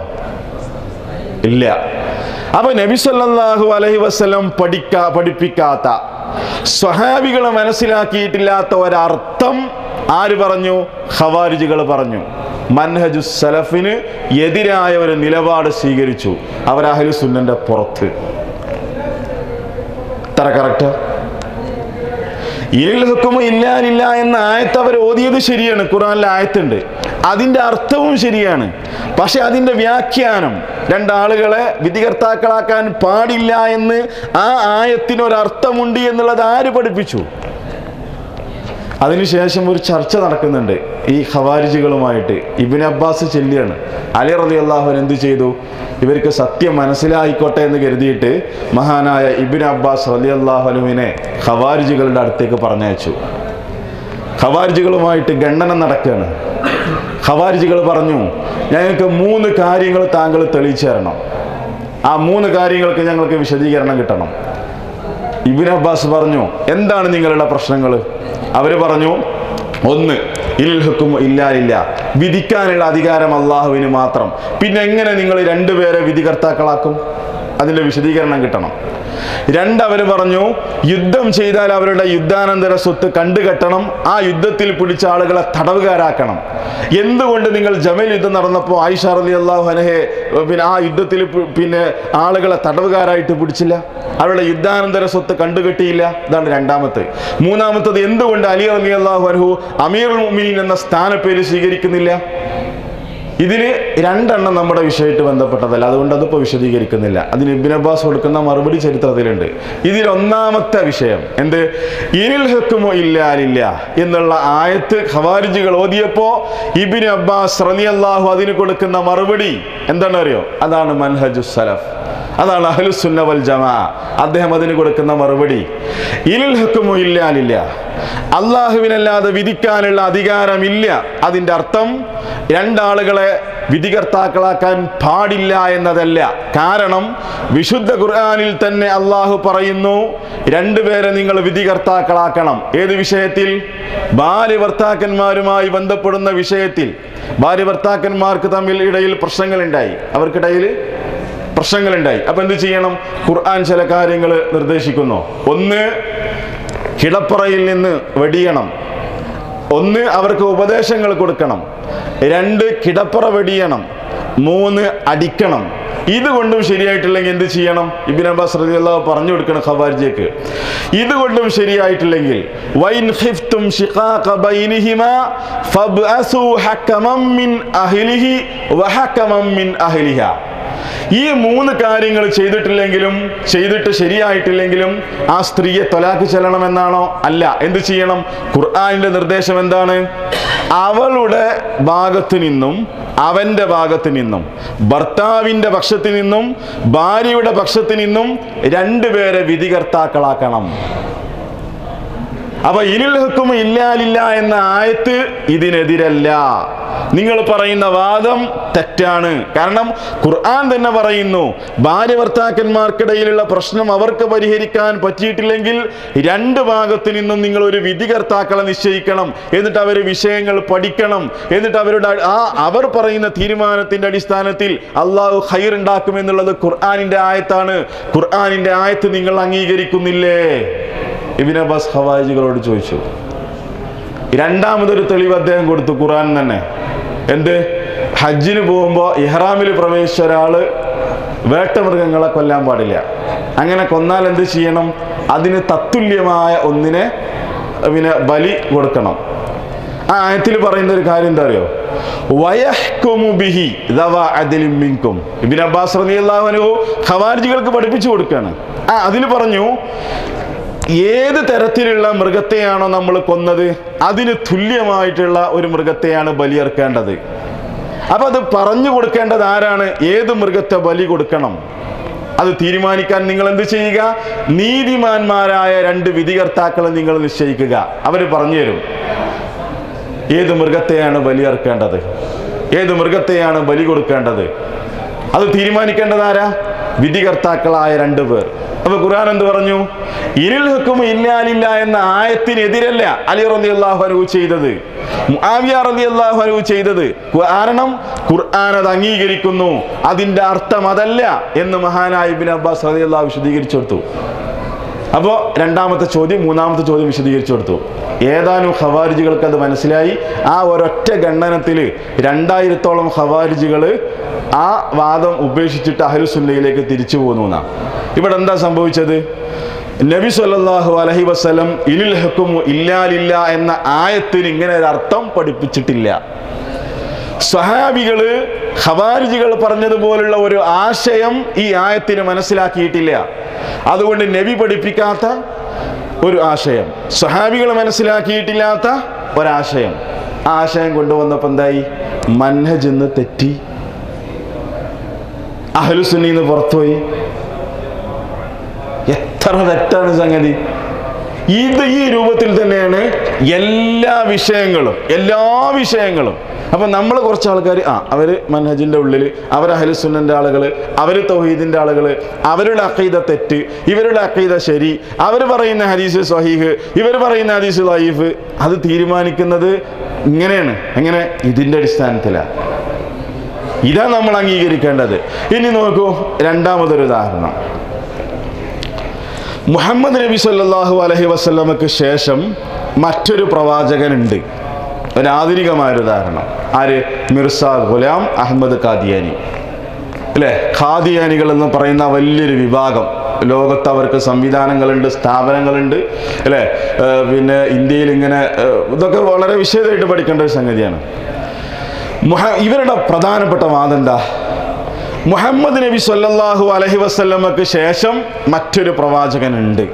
ഇല്ല അപ്പൊ നബി സല്ലല്ലാഹു അലൈഹി വസല്ലം പഠിക്കാ പഠിപ്പിക്കാത്ത സ്വഹാബികൾ മനസ്സിലാക്കിയിട്ടില്ലാത്ത ഒരർത്ഥം ആര് പറഞ്ഞു ഖവാരിജികൾ പറഞ്ഞു മൻഹജു സലഫിന് എതിരായ ഒരു നിലപാട് സ്വീകരിച്ചു അവർ അഹ്ലു സുന്നന്റെ പുറത്ത് തറ കറക്റ്റ് ഇനിൽ ഹുക്കുമ ഇല്ലാനില്ല എന്ന ആയത്ത് അവർ ഓതിയത് ശരിയാണ് ഖുറാനിലെ ആയത്തുണ്ട് അതിന്റെ അർത്ഥവും ശരിയാണ് പക്ഷെ അതിന്റെ വ്യാഖ്യാനം രണ്ടാളുകളെ വിധികർത്താക്കളാക്കാൻ പാടില്ല എന്ന് ആ ആയത്തിന് ഒരു അർത്ഥമുണ്ട് എന്നുള്ളത് ആര് പഠിപ്പിച്ചു അതിനുശേഷം ഒരു ചർച്ച നടക്കുന്നുണ്ട് ഈ ഖവാരിജികളുമായിട്ട് ഇബിൻ അബ്ബാസ് ചെല്ലിയാണ് അലി റലി അള്ളാഹുൻ എന്ത് ചെയ്തു ഇവർക്ക് സത്യം മനസ്സിലായിക്കോട്ടെ എന്ന് കരുതിയിട്ട് മഹാനായ ഇബിൻ അബ്ബാസ് റലി അള്ളാഹുലുവിനെ ഖവാരിജികളുടെ അടുത്തേക്ക് പറഞ്ഞയച്ചു ഖവാരിജികളുമായിട്ട് ഖണ്ഡനം നടക്കുകയാണ് ഖവാരിജികൾ പറഞ്ഞു ഞങ്ങൾക്ക് മൂന്ന് കാര്യങ്ങൾ താങ്കൾ തെളിയിച്ചു തരണം ആ മൂന്ന് കാര്യങ്ങൾക്ക് ഞങ്ങൾക്ക് വിശദീകരണം കിട്ടണം ഇബിൻ അബ്ബാസ് പറഞ്ഞു എന്താണ് നിങ്ങളുടെ പ്രശ്നങ്ങൾ അവർ പറഞ്ഞു ഒന്ന് ഇൽ ഹുക്കും ഇല്ലാലില്ല വിധിക്കാനുള്ള അധികാരം അള്ളാഹുവിന് മാത്രം പിന്നെ എങ്ങനെ നിങ്ങൾ രണ്ടുപേരെ വിധികർത്താക്കളാക്കും അതിന്റെ വിശദീകരണം കിട്ടണം രണ്ടവർ പറഞ്ഞു യുദ്ധം ചെയ്താൽ അവരുടെ യുദ്ധാനന്തര സ്വത്ത് കണ്ടുകെട്ടണം ആ യുദ്ധത്തിൽ പിടിച്ച ആളുകളെ തടവുകാരാക്കണം എന്തുകൊണ്ട് നിങ്ങൾ ജമൽ യുദ്ധം നടന്നപ്പോൾ ആയിഷ റലി അള്ളാഹു ഹനഹെ പിന്നെ ആ യുദ്ധത്തിൽ പി- പിന്നെ ആളുകളെ തടവുകാരായിട്ട് പിടിച്ചില്ല അവരുടെ യുദ്ധാനന്തര സ്വത്ത് കണ്ടുകെട്ടിയില്ല ഇതാണ് രണ്ടാമത്തെ മൂന്നാമത്തത് എന്തുകൊണ്ട് അലി അലി അള്ളാഹു അനഹു അമീറുൽ മുഅ്മിനീൻ എന്ന സ്ഥാനപ്പേര് സ്വീകരിക്കുന്നില്ല ഇതിന് രണ്ടെണ്ണം നമ്മുടെ വിഷയമായിട്ട് ബന്ധപ്പെട്ടതല്ല അതുകൊണ്ട് അതിപ്പോൾ വിശദീകരിക്കുന്നില്ല അതിന് ഇബിൻ അബ്ബാസ് കൊടുക്കുന്ന മറുപടി ചരിത്രത്തിലുണ്ട് ഇതിൽ ഒന്നാമത്തെ വിഷയം എന്ത് ഇനിൽ ഹക്കുമോ ഇല്ലാലില്ല എന്നുള്ള ആയത്ത് ഖവാരിജികൾ ഓതിയപ്പോ ഇബിൻ അബ്ബാസ് റളിയല്ലാഹു അതിന് കൊടുക്കുന്ന മറുപടി എന്താണ് അറിയോ അതാണ് മൻഹജു സലഫ് അതാണ് അഹ്ലുസുന്ന വൽ ജമാ അദ്ദേഹം അതിന് കൊടുക്കുന്ന മറുപടി ഇനിൽ ഹക്കുമോ ഇല്ലാലില്ല അള്ളാഹുവിനല്ലാതെ വിധിക്കാനുള്ള അധികാരമില്ല അതിന്റെ അർത്ഥം രണ്ടാളുകളെ വിധികർത്താക്കളാക്കാൻ പാടില്ല എന്നതല്ല കാരണം വിശുദ്ധ ഖുർആനിൽ തന്നെ അള്ളാഹു പറയുന്നു രണ്ടുപേരെ നിങ്ങൾ വിധികർത്താക്കളാക്കണം ഏത് വിഷയത്തിൽ ഭാര്യഭർത്താക്കന്മാരുമായി ബന്ധപ്പെടുന്ന വിഷയത്തിൽ ഭാര്യഭർത്താക്കന്മാർക്ക് തമ്മിൽ ഇടയിൽ പ്രശ്നങ്ങളുണ്ടായി അവർക്കിടയിൽ പ്രശ്നങ്ങളുണ്ടായി അപ്പൊ എന്ത് ചെയ്യണം ഖുർആൻ ചില കാര്യങ്ങൾ നിർദ്ദേശിക്കുന്നു ഒന്ന് കിടപ്പറയിൽ നിന്ന് വെടിയണം ഒന്ന് അവർക്ക് ഉപദേശങ്ങൾ കൊടുക്കണം രണ്ട് കിടപ്പറ വെടിയണം മൂന്ന് അടിക്കണം ഇതുകൊണ്ടും ശരിയായിട്ടില്ലെങ്കിൽ എന്ത് ചെയ്യണം ഇബിൻ അബ്ബാസ് റളിയല്ലാഹു പറഞ്ഞു കൊടുക്കണം ഖവാരിജയ്ക്ക് ഇതുകൊണ്ടും ശരിയായിട്ടില്ലെങ്കിൽ വൈൻ ഖിഫ്തും ശിഖാഖ ബൈനിഹിമാ ഫബ്അസു ഹക്കമം മിൻ അഹ്ലിഹി വഹക്കമം മിൻ അഹ്ലിഹ ഈ മൂന്ന് കാര്യങ്ങൾ ചെയ്തിട്ടില്ലെങ്കിലും ചെയ്തിട്ട് ശരിയായിട്ടില്ലെങ്കിലും ആ സ്ത്രീയെ തൊലാക്ക് ചെല്ലണമെന്നാണോ അല്ല എന്ത് ചെയ്യണം ഖുർആാനിന്റെ നിർദ്ദേശം എന്താണ് അവളുടെ ഭാഗത്ത് നിന്നും അവന്റെ ഭാഗത്ത് നിന്നും ഭർത്താവിന്റെ പക്ഷത്ത് നിന്നും ഭാര്യയുടെ പക്ഷത്ത് നിന്നും രണ്ടുപേരെ വിധികർത്താക്കളാക്കണം അപ്പൊ ഇനിൽ ഹുക്കും ഇല്ലാലില്ല എന്ന ആയത്ത് ഇതിനെതിരല്ല നിങ്ങൾ പറയുന്ന വാദം തെറ്റാണ് കാരണം ഖുർആൻ തന്നെ പറയുന്നു ഭാര്യ ഭർത്താക്കന്മാർക്കിടയിലുള്ള പ്രശ്നം അവർക്ക് പരിഹരിക്കാൻ പറ്റിയിട്ടില്ലെങ്കിൽ രണ്ട് ഭാഗത്തു നിന്നും നിങ്ങൾ ഒരു വിധികർത്താക്കളെ നിശ്ചയിക്കണം എന്നിട്ട് അവർ വിഷയങ്ങൾ പഠിക്കണം എന്നിട്ട് അവരുടെ ആ അവർ പറയുന്ന തീരുമാനത്തിന്റെ അടിസ്ഥാനത്തിൽ അള്ളാഹു ഹൈർ ഉണ്ടാക്കും എന്നുള്ളത് ഖുർആാനിന്റെ ആയത്താണ് ഖുർആാനിന്റെ ആയത്ത് നിങ്ങൾ അംഗീകരിക്കുന്നില്ലേ ഇബിൻ അബ്ബാസ് ഹവാജികളോട് ചോദിച്ചു രണ്ടാമതൊരു തെളിവ് അദ്ദേഹം കൊടുത്തു ഖുർആൻ തന്നെ എന്ത് ഹജ്ജിന് പോകുമ്പോൾ ഇഹ്റാമിൽ പ്രവേശിച്ച ഒരാള് വേട്ടമൃഗങ്ങളെ കൊല്ലാൻ പാടില്ല അങ്ങനെ കൊന്നാൽ എന്ത് ചെയ്യണം അതിന് തത്തുല്യമായ ഒന്നിനെ പിന്നെ ബലി കൊടുക്കണം ആ ആയത്തിൽ പറയുന്ന ഒരു കാര്യം എന്താ അറിയോ വയഹ്കുമു ബിഹി ദവാ അദിലിൻ മിൻകും ഇബ്നു അബ്ബാസ് റളിയല്ലാഹു അൻഹു ഖവാരിജികൾക്ക് പഠിപ്പിച്ചു കൊടുക്കുകയാണ് ആ അതിൽ പറഞ്ഞു ഏത് തരത്തിലുള്ള മൃഗത്തെയാണോ നമ്മൾ കൊന്നത് അതിന് തുല്യമായിട്ടുള്ള ഒരു മൃഗത്തെയാണ് ബലിയർക്കേണ്ടത് അപ്പൊ അത് പറഞ്ഞു കൊടുക്കേണ്ടത് ആരാണ് ഏത് മൃഗത്തെ ബലി കൊടുക്കണം അത് തീരുമാനിക്കാൻ നിങ്ങൾ എന്ത് ചെയ്യുക നീതിമാന്മാരായ രണ്ട് വിധികർത്താക്കളെ നിങ്ങൾ നിശ്ചയിക്കുക അവർ പറഞ്ഞു തരും ഏത് മൃഗത്തെയാണ് ബലിയർക്കേണ്ടത് ഏത് മൃഗത്തെയാണ് ബലി കൊടുക്കേണ്ടത് അത് തീരുമാനിക്കേണ്ടത് ആരാ വിധികർത്താക്കളായ രണ്ടു പേർ അപ്പൊ ഖുർആൻ എന്ത് പറഞ്ഞു ഇനിൽ ഹുക്കും ഇല്ലാലില്ല എന്ന ആയത്തിനെതിരല്ല അലി റലി അള്ളാഹു ചെയ്തത് മുആവിയ റലി അള്ളാഹു ചെയ്തത് കാരണം ഖുർആൻ അത് അംഗീകരിക്കുന്നു അതിന്റെ അർത്ഥം അതല്ല എന്ന് മഹാനായ ഇബിൻ അബ്ബാസ് റലി അള്ളാഹു വിശദീകരിച്ചു കൊടുത്തു അപ്പോൾ രണ്ടാമത്തെ ചോദ്യം മൂന്നാമത്തെ ചോദ്യം വിശദീകരിച്ചു കൊടുത്തു ഏതാനും ഖവാരിജികൾക്ക് അത് മനസ്സിലായി ആ ഒരൊറ്റ ഖണ്ഡനത്തിൽ രണ്ടായിരത്തോളം ഖവാരിജികൾ ആ വാദം ഉപേക്ഷിച്ചിട്ട് അഹലുസുല്ലയിലേക്ക് തിരിച്ചു പോന്നു എന്നാ ഇവിടെ എന്താ സംഭവിച്ചത് നബി സല്ലല്ലാഹു അലൈഹി വസല്ലം ഇനിൽ ഹുക്കുമു ഇല്ലാലില്ല എന്ന ആയത്തിന് ഇങ്ങനെ ഒരു അർത്ഥം പഠിപ്പിച്ചിട്ടില്ല സ്വഹാബികള് ഖവാരിജികൾ പറഞ്ഞതുപോലുള്ള ഒരു ആശയം ഈ ആയത്തിന് മനസ്സിലാക്കിയിട്ടില്ല അതുകൊണ്ട് നബി പഠിപ്പിക്കാത്ത ഒരു ആശയം സ്വഹാബികൾ മനസ്സിലാക്കിയിട്ടില്ലാത്ത ഒരാശയം ആ ആശയം കൊണ്ടുവന്നപ്പോൾ എന്തായി മൻഹജ് എന്ന് തെറ്റി അഹലുസുന്നിന്ന് പുറത്തുപോയി എത്ര തെറ്റാണ് സംഗതി ഇത് ഈ രൂപത്തിൽ തന്നെയാണ് എല്ലാ വിഷയങ്ങളും എല്ലാ വിഷയങ്ങളും അപ്പൊ നമ്മൾ കുറച്ച് ആൾക്കാർ ആ അവര് മനഹജിന്റെ ഉള്ളിൽ അവർ അഹലുസുന്നന്റെ ആളുകൾ അവർ തൗഹീദിന്റെ ആളുകൾ അവരുടെ അക്കീദ തെറ്റ് ഇവരുടെ അക്കീദ ശരി അവർ പറയുന്ന ഹദീസ് സ്വഹീഹ് ഇവർ പറയുന്ന ഹദീസ് ലൈഫ് അത് തീരുമാനിക്കുന്നത് ഇങ്ങനെയാണ് എങ്ങനെ ഇതിന്റെ അടിസ്ഥാനത്തിലാണ് ഇതാ നമ്മൾ അംഗീകരിക്കേണ്ടത് ഇനി നോക്കൂ രണ്ടാമതൊരു ഉദാഹരണം മുഹമ്മദ് നബി സല്ലല്ലാഹു അലൈഹി വസല്ലമക്ക് ശേഷം മറ്റൊരു പ്രവാചകനുണ്ട് ഒരു ആധുനികമായ ഒരു ഉദാഹരണം ആര് മിർസ ഗുലാം അഹമ്മദ് ഖാദിയാനി അല്ലേ ഖാദിയാനികൾ എന്ന് പറയുന്ന വലിയൊരു വിഭാഗം ലോകത്ത് അവർക്ക് സംവിധാനങ്ങളുണ്ട് സ്ഥാപനങ്ങളുണ്ട് അല്ലേ ഏർ പിന്നെ ഇന്ത്യയിൽ ഇങ്ങനെ ഏർ ഇതൊക്കെ വളരെ വിശദമായിട്ട് പഠിക്കേണ്ട ഒരു സംഗതിയാണ് മുഹ ഇവരുടെ പ്രധാനപ്പെട്ട വാദം എന്താ മുഹമ്മദ് നബി സല്ലല്ലാഹു അലൈഹി വസല്ലമക്ക് ശേഷം മറ്റൊരു പ്രവാചകനുണ്ട്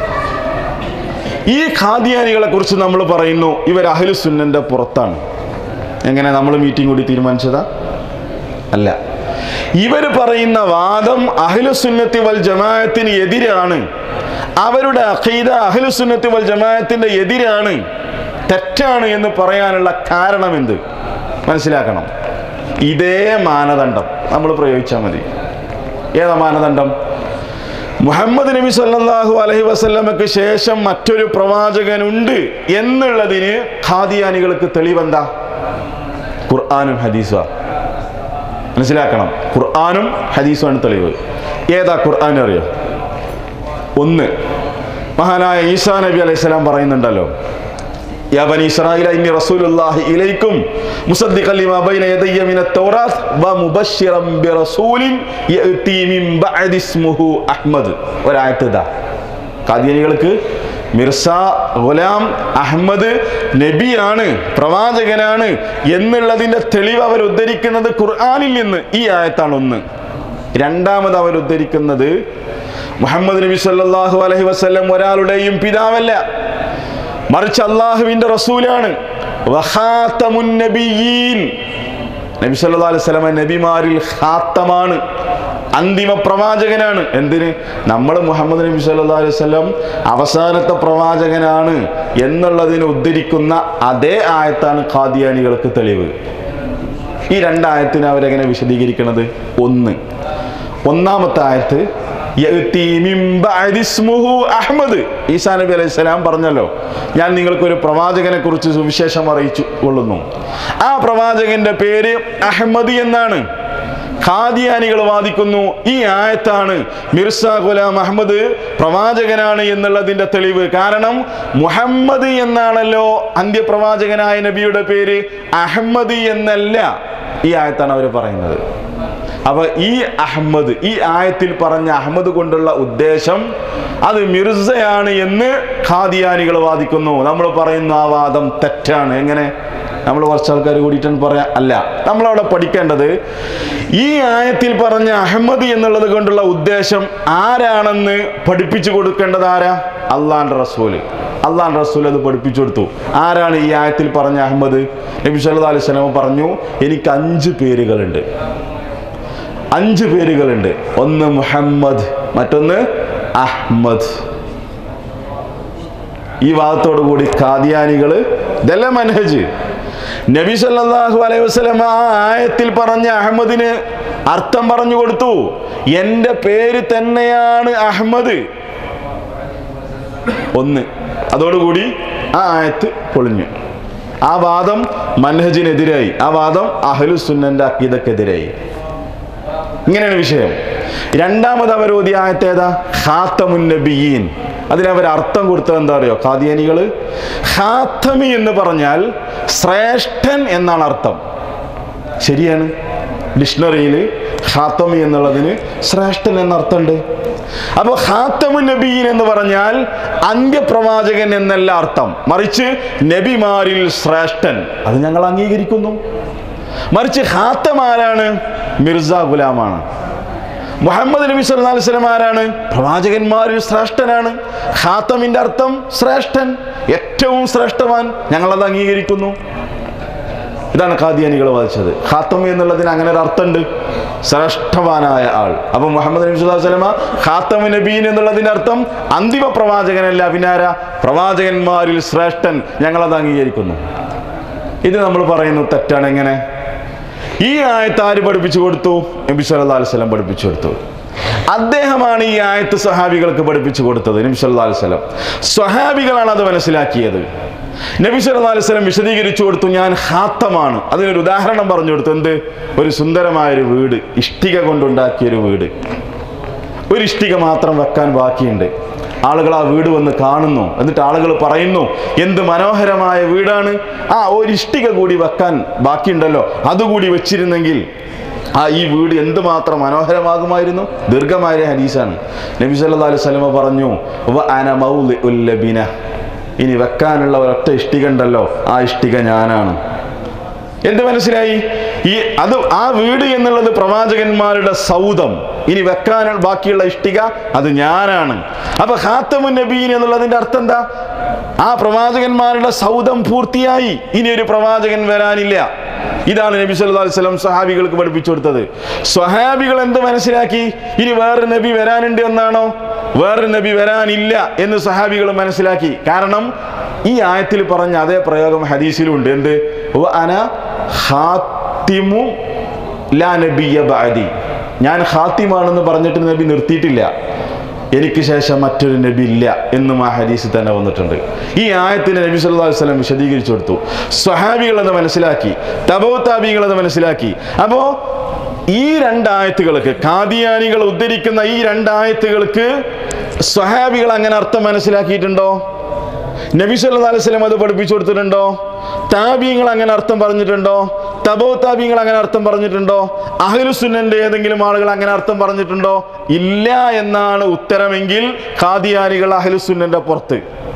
ഈ ഖാദിയാനികളെ കുറിച്ച് നമ്മൾ പറയുന്നു ഇവർ അഹ്ലുസുന്നന്റെ പുറത്താണ് എങ്ങനെ നമ്മൾ മീറ്റിംഗ് കൂടി തീരുമാനിച്ചതാ അല്ല ഇവർ പറയുന്ന വാദം അഹ്ലുസുന്നത്തി വൽ ജമാഅത്തിന് എതിരാണ് അവരുടെ അഖീദ അഹ്ലുസുന്നത്തി വൽ ജമാഅത്തിന്റെ എതിരാണ് തെറ്റാണ് എന്ന് പറയാനുള്ള കാരണം എന്ത് മനസ്സിലാക്കണം ഇതേ മാനദണ്ഡം നമ്മൾ പ്രയോഗിച്ചാൽ മതി ഏതാ മാനദണ്ഡം മുഹമ്മദ് നബി സല്ലല്ലാഹു അലൈഹി വസല്ലമക്ക് ശേഷം മറ്റൊരു പ്രവാചകനുണ്ട് എന്നുള്ളതിന് ഖാദിയാനികൾക്ക് തെളിവെന്താ ഖുർആാനും ഹദീസും മനസ്സിലാക്കണം ഖുർആാനും ഹദീസുമാണ് തെളിവ് ഏതാ ഖുർആൻ അറിയോ ഒന്ന് മഹാനായ ഈസാ നബി അലൈഹി സ്വലാം പറയുന്നുണ്ടല്ലോ يا بني إسرائيل إني رسول الله إليكم مصدقا لما بين يدي من التوراة ومبشرا برسول يأتي من بعد اسمه أحمد ഒരായത്ത് ഇതാ കാദിയനികൾക്ക് മിർസ ഗുലാം അഹമ്മദ് നബിയാണ് പ്രവാചകനാണ് എന്നുള്ളതിന്റെ തെളിവ് അവർ ഉദ്ധരിക്കുന്നത് ഖുർആാനിൽ നിന്ന് ഈ ആയത്താണ് ഒന്ന് രണ്ടാമത് അവർ ഉദ്ധരിക്കുന്നത് മുഹമ്മദ് നബി സല്ലല്ലാഹു അലൈഹി വസല്ലം ഒരാളുടെയും പിതാവല്ല മറിച്ച് അള്ളാഹുവിന്റെ റസൂലാണ് വഖാത്തമുൻ നബിയീൻ നബി സല്ലല്ലാഹു അലൈഹി വസല്ലം നബിമാരിൽ ഖാത്തമാണ് അന്തിമ പ്രവാചകനാണ് എന്തിന് നമ്മൾ മുഹമ്മദ് നബി സല്ലല്ലാഹു അലൈഹി വസല്ലം അവസാനത്തെ പ്രവാചകനാണ് എന്നുള്ളതിന് ഉദ്ധരിക്കുന്ന അതേ ആയത്താണ് ഖാദിയാനികൾക്ക് തെളിവ് ഈ രണ്ടായത്തിന് അവരെങ്ങനെ വിശദീകരിക്കുന്നത് ഒന്ന് ഒന്നാമത്തെ ആയത്ത് യഅ്തി മിൻ ബഅദി ഇസ്മുഹു അഹ്മദ് ഈസാ നബി അലൈഹി സ്വലാം പറഞ്ഞല്ലോ ഞാൻ നിങ്ങൾക്കൊരു പ്രവാചകനെ കുറിച്ച് സുവിശേഷം അറിയിച്ചു കൊള്ളുന്നു ആ പ്രവാചകന്റെ പേര് അഹമ്മദ് എന്നാണ് ഖാദിയാനികൾ വാദിക്കുന്നു ഈ ആയത്താണ് മിർസ ഗുലാം അഹമ്മദ് പ്രവാചകനാണ് എന്നുള്ളതിന്റെ തെളിവ് കാരണം മുഹമ്മദ് എന്നാണല്ലോ അന്ത്യപ്രവാചകനായ നബിയുടെ പേര് അഹമ്മദ് എന്നല്ല ഈ ആയത്താണ് അവർ പറയുന്നത് അപ്പൊ ഈ അഹമ്മദ് ഈ ആയത്തിൽ പറഞ്ഞ അഹമ്മദ് കൊണ്ടുള്ള ഉദ്ദേശം അത് മിർസയാണ് എന്ന് ഖാദിയാനികൾ വാദിക്കുന്നു നമ്മൾ പറയുന്ന ആ വാദം തെറ്റാണ് എങ്ങനെ നമ്മൾ കുറച്ച് ആൾക്കാർ കൂടിയിട്ടാണ് പറയാ അല്ല നമ്മളവിടെ പഠിക്കേണ്ടത് ഈ ആയത്തിൽ പറഞ്ഞ അഹമ്മദ് എന്നുള്ളത് കൊണ്ടുള്ള ഉദ്ദേശം ആരാണെന്ന് പഠിപ്പിച്ചു കൊടുക്കേണ്ടത് ആരാ അള്ളാന്റെ റസൂല് അള്ളാൻ റസൂൽ അത് പഠിപ്പിച്ചു കൊടുത്തു ആരാണ് ഈ ആയത്തിൽ പറഞ്ഞ അഹമ്മദ് നബി സല്ലല്ലാഹു അലൈഹി വസല്ലം പറഞ്ഞു എനിക്ക് അഞ്ച് പേരുകളുണ്ട് അഞ്ച് പേരുകളുണ്ട് ഒന്ന് മുഹമ്മദ് മറ്റൊന്ന് അഹ്മദ് ഈ വാദത്തോടു കൂടി കാദിയാനികള് ഇതല്ല മനഹജ് നബി സല്ലല്ലാഹു അലൈഹി വസല്ലം ആ ആയത്തിൽ പറഞ്ഞ അഹമ്മദിന് അർത്ഥം പറഞ്ഞു കൊടുത്തു എൻ്റെ പേര് തന്നെയാണ് അഹമ്മദ് ഒന്ന് അതോടുകൂടി ആ ആയത്ത് പൊളിഞ്ഞു ആ വാദം മൻഹജിനെതിരായി ആ വാദം അഹ്ലു സുന്നന്റെ അക്കീദക്കെതിരായി ഇങ്ങനെയാണ് വിഷയം രണ്ടാമത് അവർ ഓതിയ ആയത്ത് ഏതാ ഖാത്തമുൻ നബിയീൻ അതിനവർ അർത്ഥം കൊടുത്തത് എന്താ അറിയോ ഖാദിയാനികള് ഖാത്തമി എന്ന് പറഞ്ഞാൽ ശ്രേഷ്ഠൻ എന്നാണ് അർത്ഥം ശരിയാണ് ഡിക്ഷണറിയിൽ ഖാത്തമി എന്നുള്ളതിന് ശ്രേഷ്ഠൻ എന്ന അർത്ഥമുണ്ട് അപ്പോൾ ഖാത്തമുൻ നബീൻ എന്ന് പറഞ്ഞാൽ അന്ത്യപ്രവാചകൻ എന്നല്ല അർത്ഥം മറിച്ച് നബിമാരിൽ ശ്രേഷ്ഠൻ അത് ഞങ്ങൾ അംഗീകരിക്കുന്നു മറിച്ച് ഖാത്തം ആരാണ് മിർസ ഗുലാമാണ് മുഹമ്മദ് നബി സല്ലല്ലാഹു അലൈഹി വസല്ലം ആരാണ് പ്രവാചകന്മാരിൽ ശ്രേഷ്ഠനാണ് ഖാത്തമിന്റെ അർത്ഥം ശ്രേഷ്ഠൻ ഏറ്റവും ശ്രേഷ്ഠവാൻ ഞങ്ങളത് അംഗീകരിക്കുന്നു ഇതാണ് ഖാദിയാനികൾ വാദിച്ചത് ഖാത്തം എന്നുള്ളതിന് അങ്ങനെ ഒരു അർത്ഥമുണ്ട് ശ്രേഷ്ഠവാനായ ആൾ അപ്പൊ മുഹമ്മദ് നബി സ്വല്ലല്ലാഹു അലൈഹി വസല്ലമ ഖാത്തമു നബീൻ എന്നുള്ളതിന്റെ അർത്ഥം അന്തിമ പ്രവാചകനല്ല പിന്നാര പ്രവാചകന്മാരിൽ ശ്രേഷ്ഠൻ ഞങ്ങളത് അംഗീകരിക്കുന്നു ഇത് നമ്മൾ പറയുന്നു തെറ്റാണ് എങ്ങനെ ഈ ആയത്ത് ആര് പഠിപ്പിച്ചു കൊടുത്തു നബി സല്ലല്ലാഹു അലൈഹി വസല്ലം പഠിപ്പിച്ചു കൊടുത്തു അദ്ദേഹമാണ് ഈ ആയത്ത് സഹാബികൾക്ക് പഠിപ്പിച്ചു കൊടുത്തത് നബി സല്ലല്ലാഹു അലൈഹി വസല്ലം സ്വഹാബികളാണ് അത് മനസ്സിലാക്കിയത് നബി സല്ലല്ലാഹു അലൈഹി വസല്ലം വിശദീകരിച്ചു കൊടുത്തു ഞാൻ ഹാത്തമാണ് അതിനൊരു ഉദാഹരണം പറഞ്ഞു കൊടുത്തു എന്ത് ഒരു സുന്ദരമായൊരു വീട് ഇഷ്ടിക കൊണ്ടുണ്ടാക്കിയ ഒരു വീട് ഒരു ഇഷ്ടിക മാത്രം വെക്കാൻ ബാക്കിയുണ്ട് ആളുകൾ ആ വീട് വന്ന് കാണുന്നു എന്നിട്ട് ആളുകൾ പറയുന്നു എന്ത് മനോഹരമായ വീടാണ് ആ ഒരു ഇഷ്ടിക കൂടി വെക്കാൻ ബാക്കിയുണ്ടല്ലോ അതുകൂടി വെച്ചിരുന്നെങ്കിൽ ആ ഈ വീട് എന്തുമാത്രം മനോഹരമാകുമായിരുന്നു ദീർഘമായ ഹദീസാണ് നബി സല്ലല്ലാഹു അലൈഹി വസല്ലമ പറഞ്ഞു "വ അന മൗളിഉൽ ലബിന." ഇനി വെക്കാനുള്ള ഒരൊറ്റ ഇഷ്ടിക ഉണ്ടല്ലോ ആ ഇഷ്ടിക ഞാനാണ് എന്ത് മനസ്സിലായി ഈ അത് ആ വീട് എന്നുള്ളത് പ്രവാചകന്മാരുടെ സൗദം ഇനി വെക്കാൻ ബാക്കിയുള്ള ഇഷ്ടിക അത് ഞാനാണ് അപ്പൊ ഖാത്തമുൻ നബീൻ എന്നുള്ളതിന്റെ അർത്ഥം എന്താ ആ പ്രവാചകന്മാരുടെ സൗദം പൂർത്തിയായി ഇനി ഒരു പ്രവാചകൻ വരാനില്ല ഇതാണ് നബി സല്ലല്ലാഹു അലൈഹി വസല്ലം സ്വഹാബികൾക്ക് പഠിപ്പിച്ചു കൊടുത്തത് സ്വഹാബികൾ എന്ത് മനസ്സിലാക്കി ഇനി വേറൊരു നബി വരാനുണ്ട് എന്നാണോ വേറൊരു നബി വരാനില്ല എന്ന് സഹാബികൾ മനസ്സിലാക്കി കാരണം ഈ ആയത്തിൽ പറഞ്ഞ അതേ പ്രയോഗം ഹദീസിലുണ്ട് എന്ത് വ അന ഖാത്തിമു ലാ നബിയ ബഅദി ഞാൻ ഖാത്തിമാണെന്ന് പറഞ്ഞിട്ട് നബി നിർത്തിയിട്ടില്ല എനിക്ക് ശേഷം മറ്റൊരു നബി ഇല്ല എന്നും ആ ഹദീസിൽ തന്നെ വന്നിട്ടുണ്ട് ഈ ആയത്തിന് നബി സല്ലല്ലാഹു അലൈഹി വസല്ലം വിശദീകരിച്ചു കൊടുത്തു സ്വഹാബികൾ അത് മനസ്സിലാക്കി തബോ താബികൾ അത് മനസ്സിലാക്കി അപ്പോ ഈ രണ്ടായത്തുകൾക്ക് കാദിയാനികൾ ഉദ്ധരിക്കുന്ന ഈ രണ്ടായത്തുകൾക്ക് സ്വഹാബികൾ അങ്ങനെ അർത്ഥം മനസ്സിലാക്കിയിട്ടുണ്ടോ നബി സല്ലല്ലാഹു അലൈഹി വസല്ലം അത് പഠിപ്പിച്ചു കൊടുത്തിട്ടുണ്ടോ താബീങ്ങൾ അങ്ങനെ അർത്ഥം പറഞ്ഞിട്ടുണ്ടോ തബോ താബീങ്ങൾ അങ്ങനെ അർത്ഥം പറഞ്ഞിട്ടുണ്ടോ അഹ്ലുസുന്നന്റെ ഏതെങ്കിലും ആളുകൾ അങ്ങനെ അർത്ഥം പറഞ്ഞിട്ടുണ്ടോ ഇല്ല എന്നാണ് ഉത്തരമെങ്കിൽ ഖാദിയാനികൾ അഹ്ലുസുന്നന്റെ പുറത്ത്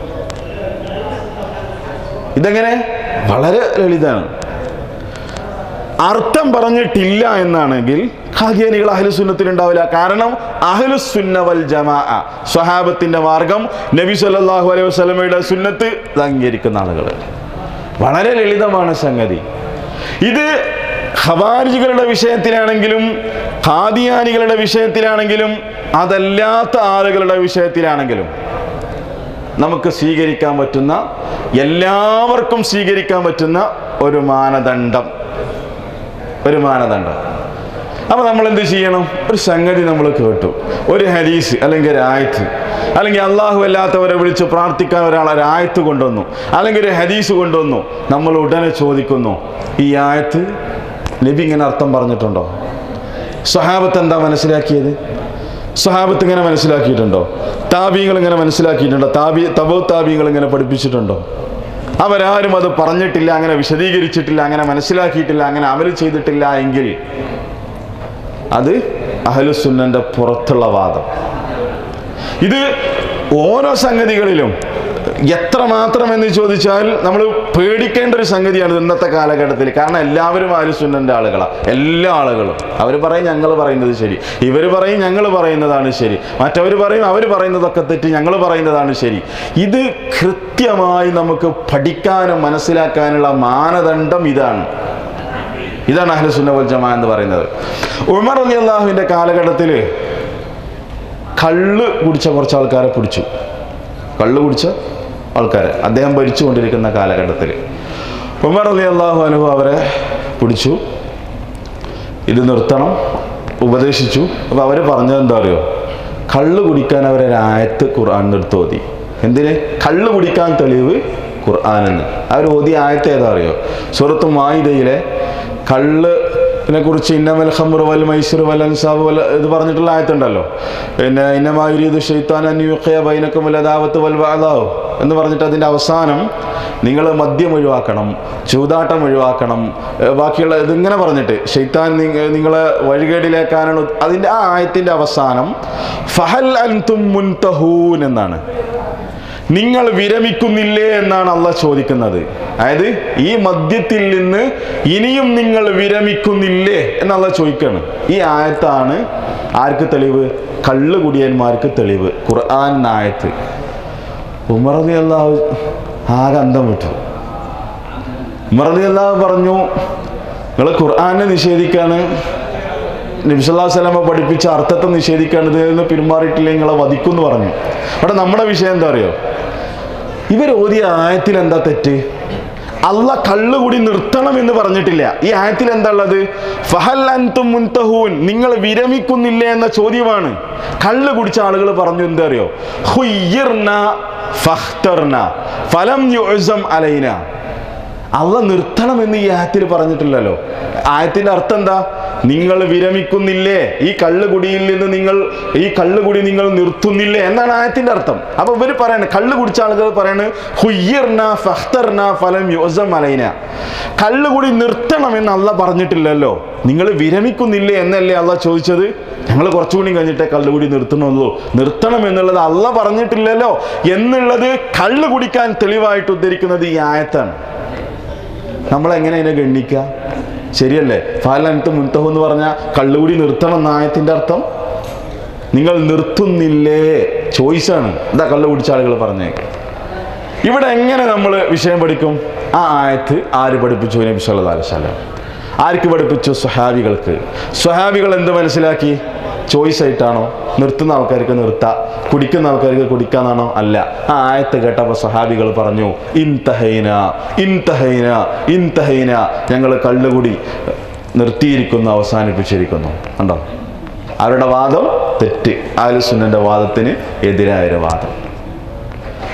ഇതെങ്ങനെ വളരെ ലളിതാണ് അർത്ഥം പറഞ്ഞിട്ടില്ല എന്നാണെങ്കിൽ ഖാദിയാനികൾ അഹ്ലുസുന്നത്തിൽ ഉണ്ടാവില്ല കാരണം അഹ്ലുസുന്ന വൽ ജമാ സ്വഹാബത്തിന്റെ മാർഗം നബി സല്ലല്ലാഹു അലൈഹി വസല്ലമയുടെ സുന്നത്ത് ഇത് അംഗീകരിക്കുന്ന ആളുകൾ വളരെ ലളിതമാണ് സംഗതി ഇത് ഖവാരിജുകളുടെ വിഷയത്തിലാണെങ്കിലും ഖാദിയാനികളുടെ വിഷയത്തിലാണെങ്കിലും അതല്ലാത്ത ആളുകളുടെ വിഷയത്തിലാണെങ്കിലും നമുക്ക് സ്വീകരിക്കാൻ പറ്റുന്ന എല്ലാവർക്കും സ്വീകരിക്കാൻ പറ്റുന്ന ഒരു മാനദണ്ഡം ഒരു മാനദണ്ഡം അപ്പൊ നമ്മൾ എന്ത് ചെയ്യണം ഒരു സംഗതി നമ്മൾ കേട്ടു ഒരു ഹരീസ് അല്ലെങ്കിൽ ഒരു ആയത്ത് അല്ലെങ്കിൽ അള്ളാഹു അല്ലാത്തവരെ വിളിച്ച് പ്രാർത്ഥിക്കാൻ ഒരാൾ ഒരു ആയത്ത് കൊണ്ടുവന്നു അല്ലെങ്കിൽ ഒരു ഹദീസ് കൊണ്ടുവന്നു നമ്മൾ ഉടനെ ചോദിക്കുന്നു ഈ ആയത്ത് നബി ഇങ്ങനെ അർത്ഥം പറഞ്ഞിട്ടുണ്ടോ സ്വഹാബത്ത് എന്താ മനസ്സിലാക്കിയത് സ്വഹാബത്ത് ഇങ്ങനെ മനസ്സിലാക്കിയിട്ടുണ്ടോ താബീങ്ങൾ ഇങ്ങനെ മനസ്സിലാക്കിയിട്ടുണ്ടോ താബി തബോ താബീങ്ങൾ ഇങ്ങനെ പഠിപ്പിച്ചിട്ടുണ്ടോ അവരാരും അത് പറഞ്ഞിട്ടില്ല അങ്ങനെ വിശദീകരിച്ചിട്ടില്ല അങ്ങനെ മനസ്സിലാക്കിയിട്ടില്ല അങ്ങനെ അമൽ ചെയ്തിട്ടില്ല എങ്കിൽ അത് അഹലുസുന്നന്റെ പുറത്തുള്ള വാദം ഇത് ഓരോ സംഗതികളിലും എത്ര മാത്രം എന്ന് ചോദിച്ചാൽ നമ്മൾ പേടിക്കേണ്ട ഒരു സംഗതിയാണ് ഇത് ഇന്നത്തെ കാലഘട്ടത്തിൽ കാരണം എല്ലാവരും ആലുസുന്നന്റെ ആളുകളാണ് എല്ലാ ആളുകളും അവർ പറയും ഞങ്ങൾ പറയുന്നത് ശരി ഇവർ പറയും ഞങ്ങൾ പറയുന്നതാണ് ശരി മറ്റവർ പറയും അവർ പറയുന്നതൊക്കെ തെറ്റ് ഞങ്ങൾ പറയുന്നതാണ് ശരി ഇത് കൃത്യമായി നമുക്ക് പഠിക്കാനും മനസ്സിലാക്കാനുള്ള മാനദണ്ഡം ഇതാണ് ഇതാണ് അഹ്ലുസുന്ന വൽ ജമാ എന്ന് പറയുന്നത് ഉമർ അലി അള്ളാഹുവിൻ്റെ കാലഘട്ടത്തിൽ കള്ള് കുടിച്ച കുറച്ച് ആൾക്കാരെ പിടിച്ചു കള്ള് കുടിച്ച ആൾക്കാരെ അദ്ദേഹം ഭരിച്ചുകൊണ്ടിരിക്കുന്ന കാലഘട്ടത്തിൽ ഉമർ അലി അള്ളാഹു അനുഭവം അവരെ പിടിച്ചു ഇത് നിർത്തണം ഉപദേശിച്ചു അപ്പോൾ അവർ പറഞ്ഞത് എന്താ അറിയോ കള്ള് കുടിക്കാൻ അവരൊരായത്ത് ഖുർആൻ നിർത്തി ഓതി എന്തിന് കള്ള് കുടിക്കാൻ തെളിവ് ഖുർആൻ എന്ന് അവർ ഓതി ആയത്ത് ഏതാ അറിയോ സുഹൃത്ത് മായിദയിലെ കള്ളിനെ കുറിച്ച് ഇന്നമൽ ഖംറു വൽ മൈസൂർ വൽ അൻസാബ് വൽ ഇത് പറഞ്ഞിട്ടുള്ള ആയത്തുണ്ടല്ലോ പിന്നെ ഇന്നമായുരീദ് ഷെയ്ത്താൻ അന്യുഖയ ബൈനക്കും വല്ലദാവത്ത് വൽ വാദാവ് എന്ന് പറഞ്ഞിട്ട് അതിൻ്റെ അവസാനം നിങ്ങൾ മദ്യം ഒഴിവാക്കണം ചൂതാട്ടം ഒഴിവാക്കണം ഏർ ബാക്കിയുള്ള ഇതിങ്ങനെ പറഞ്ഞിട്ട് ഷെയ്ത്താൻ നിങ്ങ- നിങ്ങളെ വഴികേടിലേക്കാനാണ് ഉത്- അതിൻ്റെ ആ ആയത്തിൻ്റെ അവസാനം ഫഹൽ അൻതും മുൻതഹൂൻ എന്നാണ് നിങ്ങൾ വിരമിക്കുന്നില്ലേ എന്നാണ് അള്ള ചോദിക്കുന്നത് അതായത് ഈ മദ്യത്തിൽ നിന്ന് ഇനിയും നിങ്ങൾ വിരമിക്കുന്നില്ലേ എന്നുള്ള ചോദിക്കാണ് ഈ ആയത്താണ് ആർക്ക് തെളിവ് കള്ള് കുടിയന്മാർക്ക് തെളിവ് ഖുർആൻ ആയത്ത് ഉമറതി അള്ളാഹു ആകെ അന്തം വിട്ടു ഉമറതി അള്ളാഹു പറഞ്ഞു നിങ്ങൾ ഖുർആനെ നിഷേധിക്കാണ് നബിസല്ലാ സ്വലാമ പഠിപ്പിച്ച അർത്ഥത്തെ നിഷേധിക്കാണ് ഇതിൽ നിന്ന് പിന്മാറിയിട്ടില്ല നിങ്ങളെ വധിക്കും എന്ന് പറഞ്ഞു അവിടെ നമ്മുടെ വിഷയം എന്താ അറിയോ ഇവർ ഓതിയ ആയത്തിൽ എന്താ തെറ്റ് അല്ല കള്ളുകൂടി നിർത്തണം എന്ന് പറഞ്ഞിട്ടില്ല ഈ ആയത്തിൽ എന്താ ഉള്ളത് ഫഹൽ അൻതും മുൻതഹൂൻ നിങ്ങൾ വിരമിക്കുന്നില്ലേ എന്ന ചോദ്യമാണ് കള്ള് കുടിച്ച ആളുകൾ പറഞ്ഞു എന്താ അറിയോ ഹുയ്യിർന ഫഖ്തർന ഫലം യുഅസം അലൈന അള്ള നിർത്തണം എന്ന് ഈ ആയത്തിൽ പറഞ്ഞിട്ടില്ലല്ലോ ആയത്തിന്റെ അർത്ഥം എന്താ നിങ്ങൾ വിരമിക്കുന്നില്ലേ ഈ കള്ളുകുടിയിൽ നിന്ന് നിങ്ങൾ ഈ കള്ളുകുടി നിങ്ങൾ നിർത്തുന്നില്ലേ എന്നാണ് ആയത്തിന്റെ അർത്ഥം അപ്പൊ ഇവര് പറയണേ കള്ള് കുടിച്ച ആളുകൾ പറയണേ ഹുയ്യർന ഫഖ്തർന ഫലം യോസം അലൈന കള്ളുകുടി നിർത്തണം എന്ന് അള്ള പറഞ്ഞിട്ടില്ലല്ലോ നിങ്ങൾ വിരമിക്കുന്നില്ലേ എന്നല്ലേ അള്ള ചോദിച്ചത് ഞങ്ങൾ കുറച്ചുകൂടി കഴിഞ്ഞിട്ടേ കള്ളുകുടി നിർത്തണമല്ലോ നിർത്തണം എന്നുള്ളത് അള്ള പറഞ്ഞിട്ടില്ലല്ലോ എന്നുള്ളത് കള്ള് കുടിക്കാൻ തെളിവായിട്ട് ഉദ്ധരിക്കുന്നത് ഈ ആയത്താണ് നമ്മൾ എങ്ങനെ അതിനെ ഗണ്ണിക്കുക ശരിയല്ലേ ഫാലനത്ത് മുൻതഹു എന്ന് പറഞ്ഞാൽ കള്ളുകൂടി നിർത്തണം നായത്തിന്റെ അർത്ഥം നിങ്ങൾ നിർത്തുന്നില്ലേ ചോയ്സാണ് എന്താ കള്ളു കുടിച്ച ആളുകൾ പറഞ്ഞേ ഇവിടെ എങ്ങനെ നമ്മൾ വിഷയം പഠിക്കും ആ ആയത്ത് ആര് പഠിപ്പിച്ചു നബി സല്ലല്ലാഹു അലൈഹി വസല്ലം ആർക്ക് പഠിപ്പിച്ചു സ്വഹാബികൾക്ക് സ്വഹാബികൾ എന്ത് മനസ്സിലാക്കി ചോയ്സ് ആയിട്ടാണോ നിർത്തുന്ന ആൾക്കാർക്ക് നിർത്താം കുടിക്കുന്ന ആൾക്കാർക്ക് കുടിക്കാന്നാണോ അല്ല ആ ആയത്ത് കേട്ടപ്പോൾ സ്വഹാബികൾ പറഞ്ഞു ഇൻതഹൈന ഇൻതഹൈന ഇൻതഹൈന ഞങ്ങൾ കള്ളുകുടി നിർത്തിയിരിക്കുന്നു അവസാനിപ്പിച്ചിരിക്കുന്നു കണ്ടോ അവരുടെ വാദം തെറ്റ് ആലുസുന്നന്റെ വാദത്തിന് എതിരായൊരു വാദം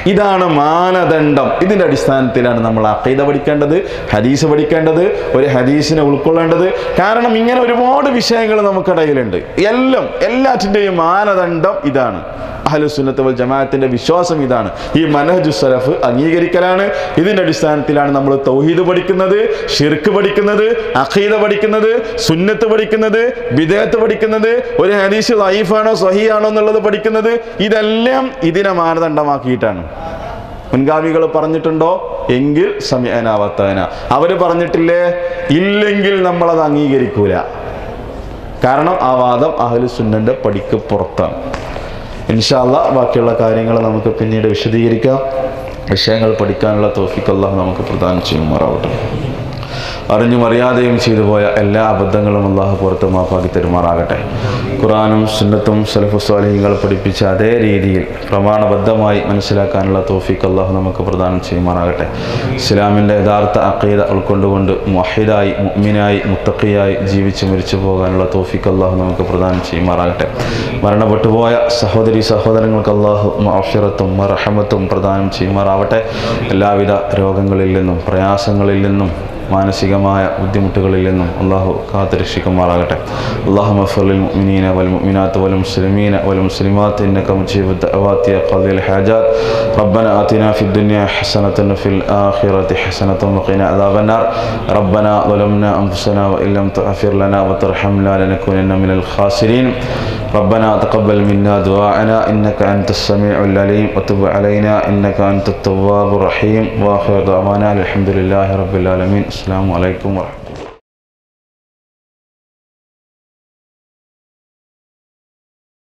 ഇതാണ് മാനദണ്ഡം ഇതിൻ്റെ അടിസ്ഥാനത്തിലാണ് നമ്മൾ അക്കീദ പഠിക്കേണ്ടത് ഹദീസ് പഠിക്കേണ്ടത് ഒരു ഹദീസിനെ ഉൾക്കൊള്ളേണ്ടത് കാരണം ഇങ്ങനെ ഒരുപാട് വിഷയങ്ങൾ നമുക്കിടയിലുണ്ട് എല്ലാം എല്ലാറ്റിൻ്റെയും മാനദണ്ഡം ഇതാണ് അഹ്ലുസുന്നത്ത് വൽ ജമാഅത്തിന്റെ വിശ്വാസം ഇതാണ് ഈ മനഹജു സലഫ് അംഗീകരിക്കലാണ് ഇതിന്റെ അടിസ്ഥാനത്തിലാണ് നമ്മൾ തൗഹീദ് പഠിക്കുന്നത് ഷിർക്ക് പഠിക്കുന്നത് അഖീദ പഠിക്കുന്നത് സുന്നത്ത് പഠിക്കുന്നത് വിദേഹത്ത് പഠിക്കുന്നത് ഒരു ഹദീസ് ലൈഫാണോ സഹിയാണോ എന്നുള്ളത് പഠിക്കുന്നത് ഇതെല്ലാം ഇതിനെ മാനദണ്ഡമാക്കിയിട്ടാണ് മുൻഗാമികൾ പറഞ്ഞിട്ടുണ്ടോ എങ്കിൽ സമയനാവത്തന അവര് പറഞ്ഞിട്ടില്ലേ ഇല്ലെങ്കിൽ നമ്മളത് അംഗീകരിക്കൂല കാരണം ആ വാദം അഹ്ലു സുന്നന്റെ പടിക്ക് പുറത്താണ് ഇൻഷാല്ല ബാക്കിയുള്ള കാര്യങ്ങൾ നമുക്ക് പിന്നീട് വിശദീകരിക്കാം വിഷയങ്ങൾ പഠിക്കാനുള്ള തോഫിക്ക് അള്ളാഹു നമുക്ക് പ്രദാനം ചെയ്യുമാറാവട്ടെ അറിഞ്ഞും അറിയാതെയും ചെയ്തു പോയ എല്ലാ അബദ്ധങ്ങളും അള്ളാഹു പുറത്ത് മാപ്പാക്കി തരുമാറാകട്ടെ ഖുറാനും സുന്നത്തും സലഫു സ്വാലിഹികൾ പഠിപ്പിച്ച അതേ രീതിയിൽ പ്രമാണബദ്ധമായി മനസ്സിലാക്കാനുള്ള തോഫിക്ക് അള്ളാഹു നമുക്ക് പ്രദാനം ചെയ്യുമാറാകട്ടെ ഇസ്ലാമിൻ്റെ യഥാർത്ഥ അക്കീദ ഉൾക്കൊണ്ടുകൊണ്ട് മുഹിദായി മുഅ്മിനായി മുത്തഖിയായി ജീവിച്ച് മരിച്ചു പോകാനുള്ള തോഫിക്ക് അള്ളാഹു നമുക്ക് പ്രദാനം ചെയ്യുമാറാകട്ടെ മരണപ്പെട്ടുപോയ സഹോദരി സഹോദരങ്ങൾക്ക് അള്ളാഹു മാഫിറത്തും മറഹമത്തും പ്രദാനം ചെയ്യുമാറാവട്ടെ എല്ലാവിധ രോഗങ്ങളിൽ നിന്നും പ്രയാസങ്ങളിൽ നിന്നും മാനസികമായ ബുദ്ധിമുട്ടുകളിൽ നിന്നും അള്ളാഹു കാത്തുരക്ഷിക്കുമാറാകട്ടെ അള്ളാഹു മഫലിൽ മുഅ്മിനീന വൽ മുഅ്മിനാത്ത് വൽ മുസ്ലിമീന വൽ മുസ്ലിമാത്ത് إنك مجيب الدعوات يا قاضي الحاجات ربنا آتنا في الدنيا حسنة وفي الآخرة حسنة وقنا عذاب النار ربنا ظلمنا أنفسنا وإن لم تغفر لنا وترحمنا لنكونن من الخاسرين ربنا تقبل منا دعاءنا إنك أنت السميع العليم وتب علينا إنك أنت التواب الرحيم وآخر دعوانا الحمد لله رب العالمين السلام عليكم ورحمة الله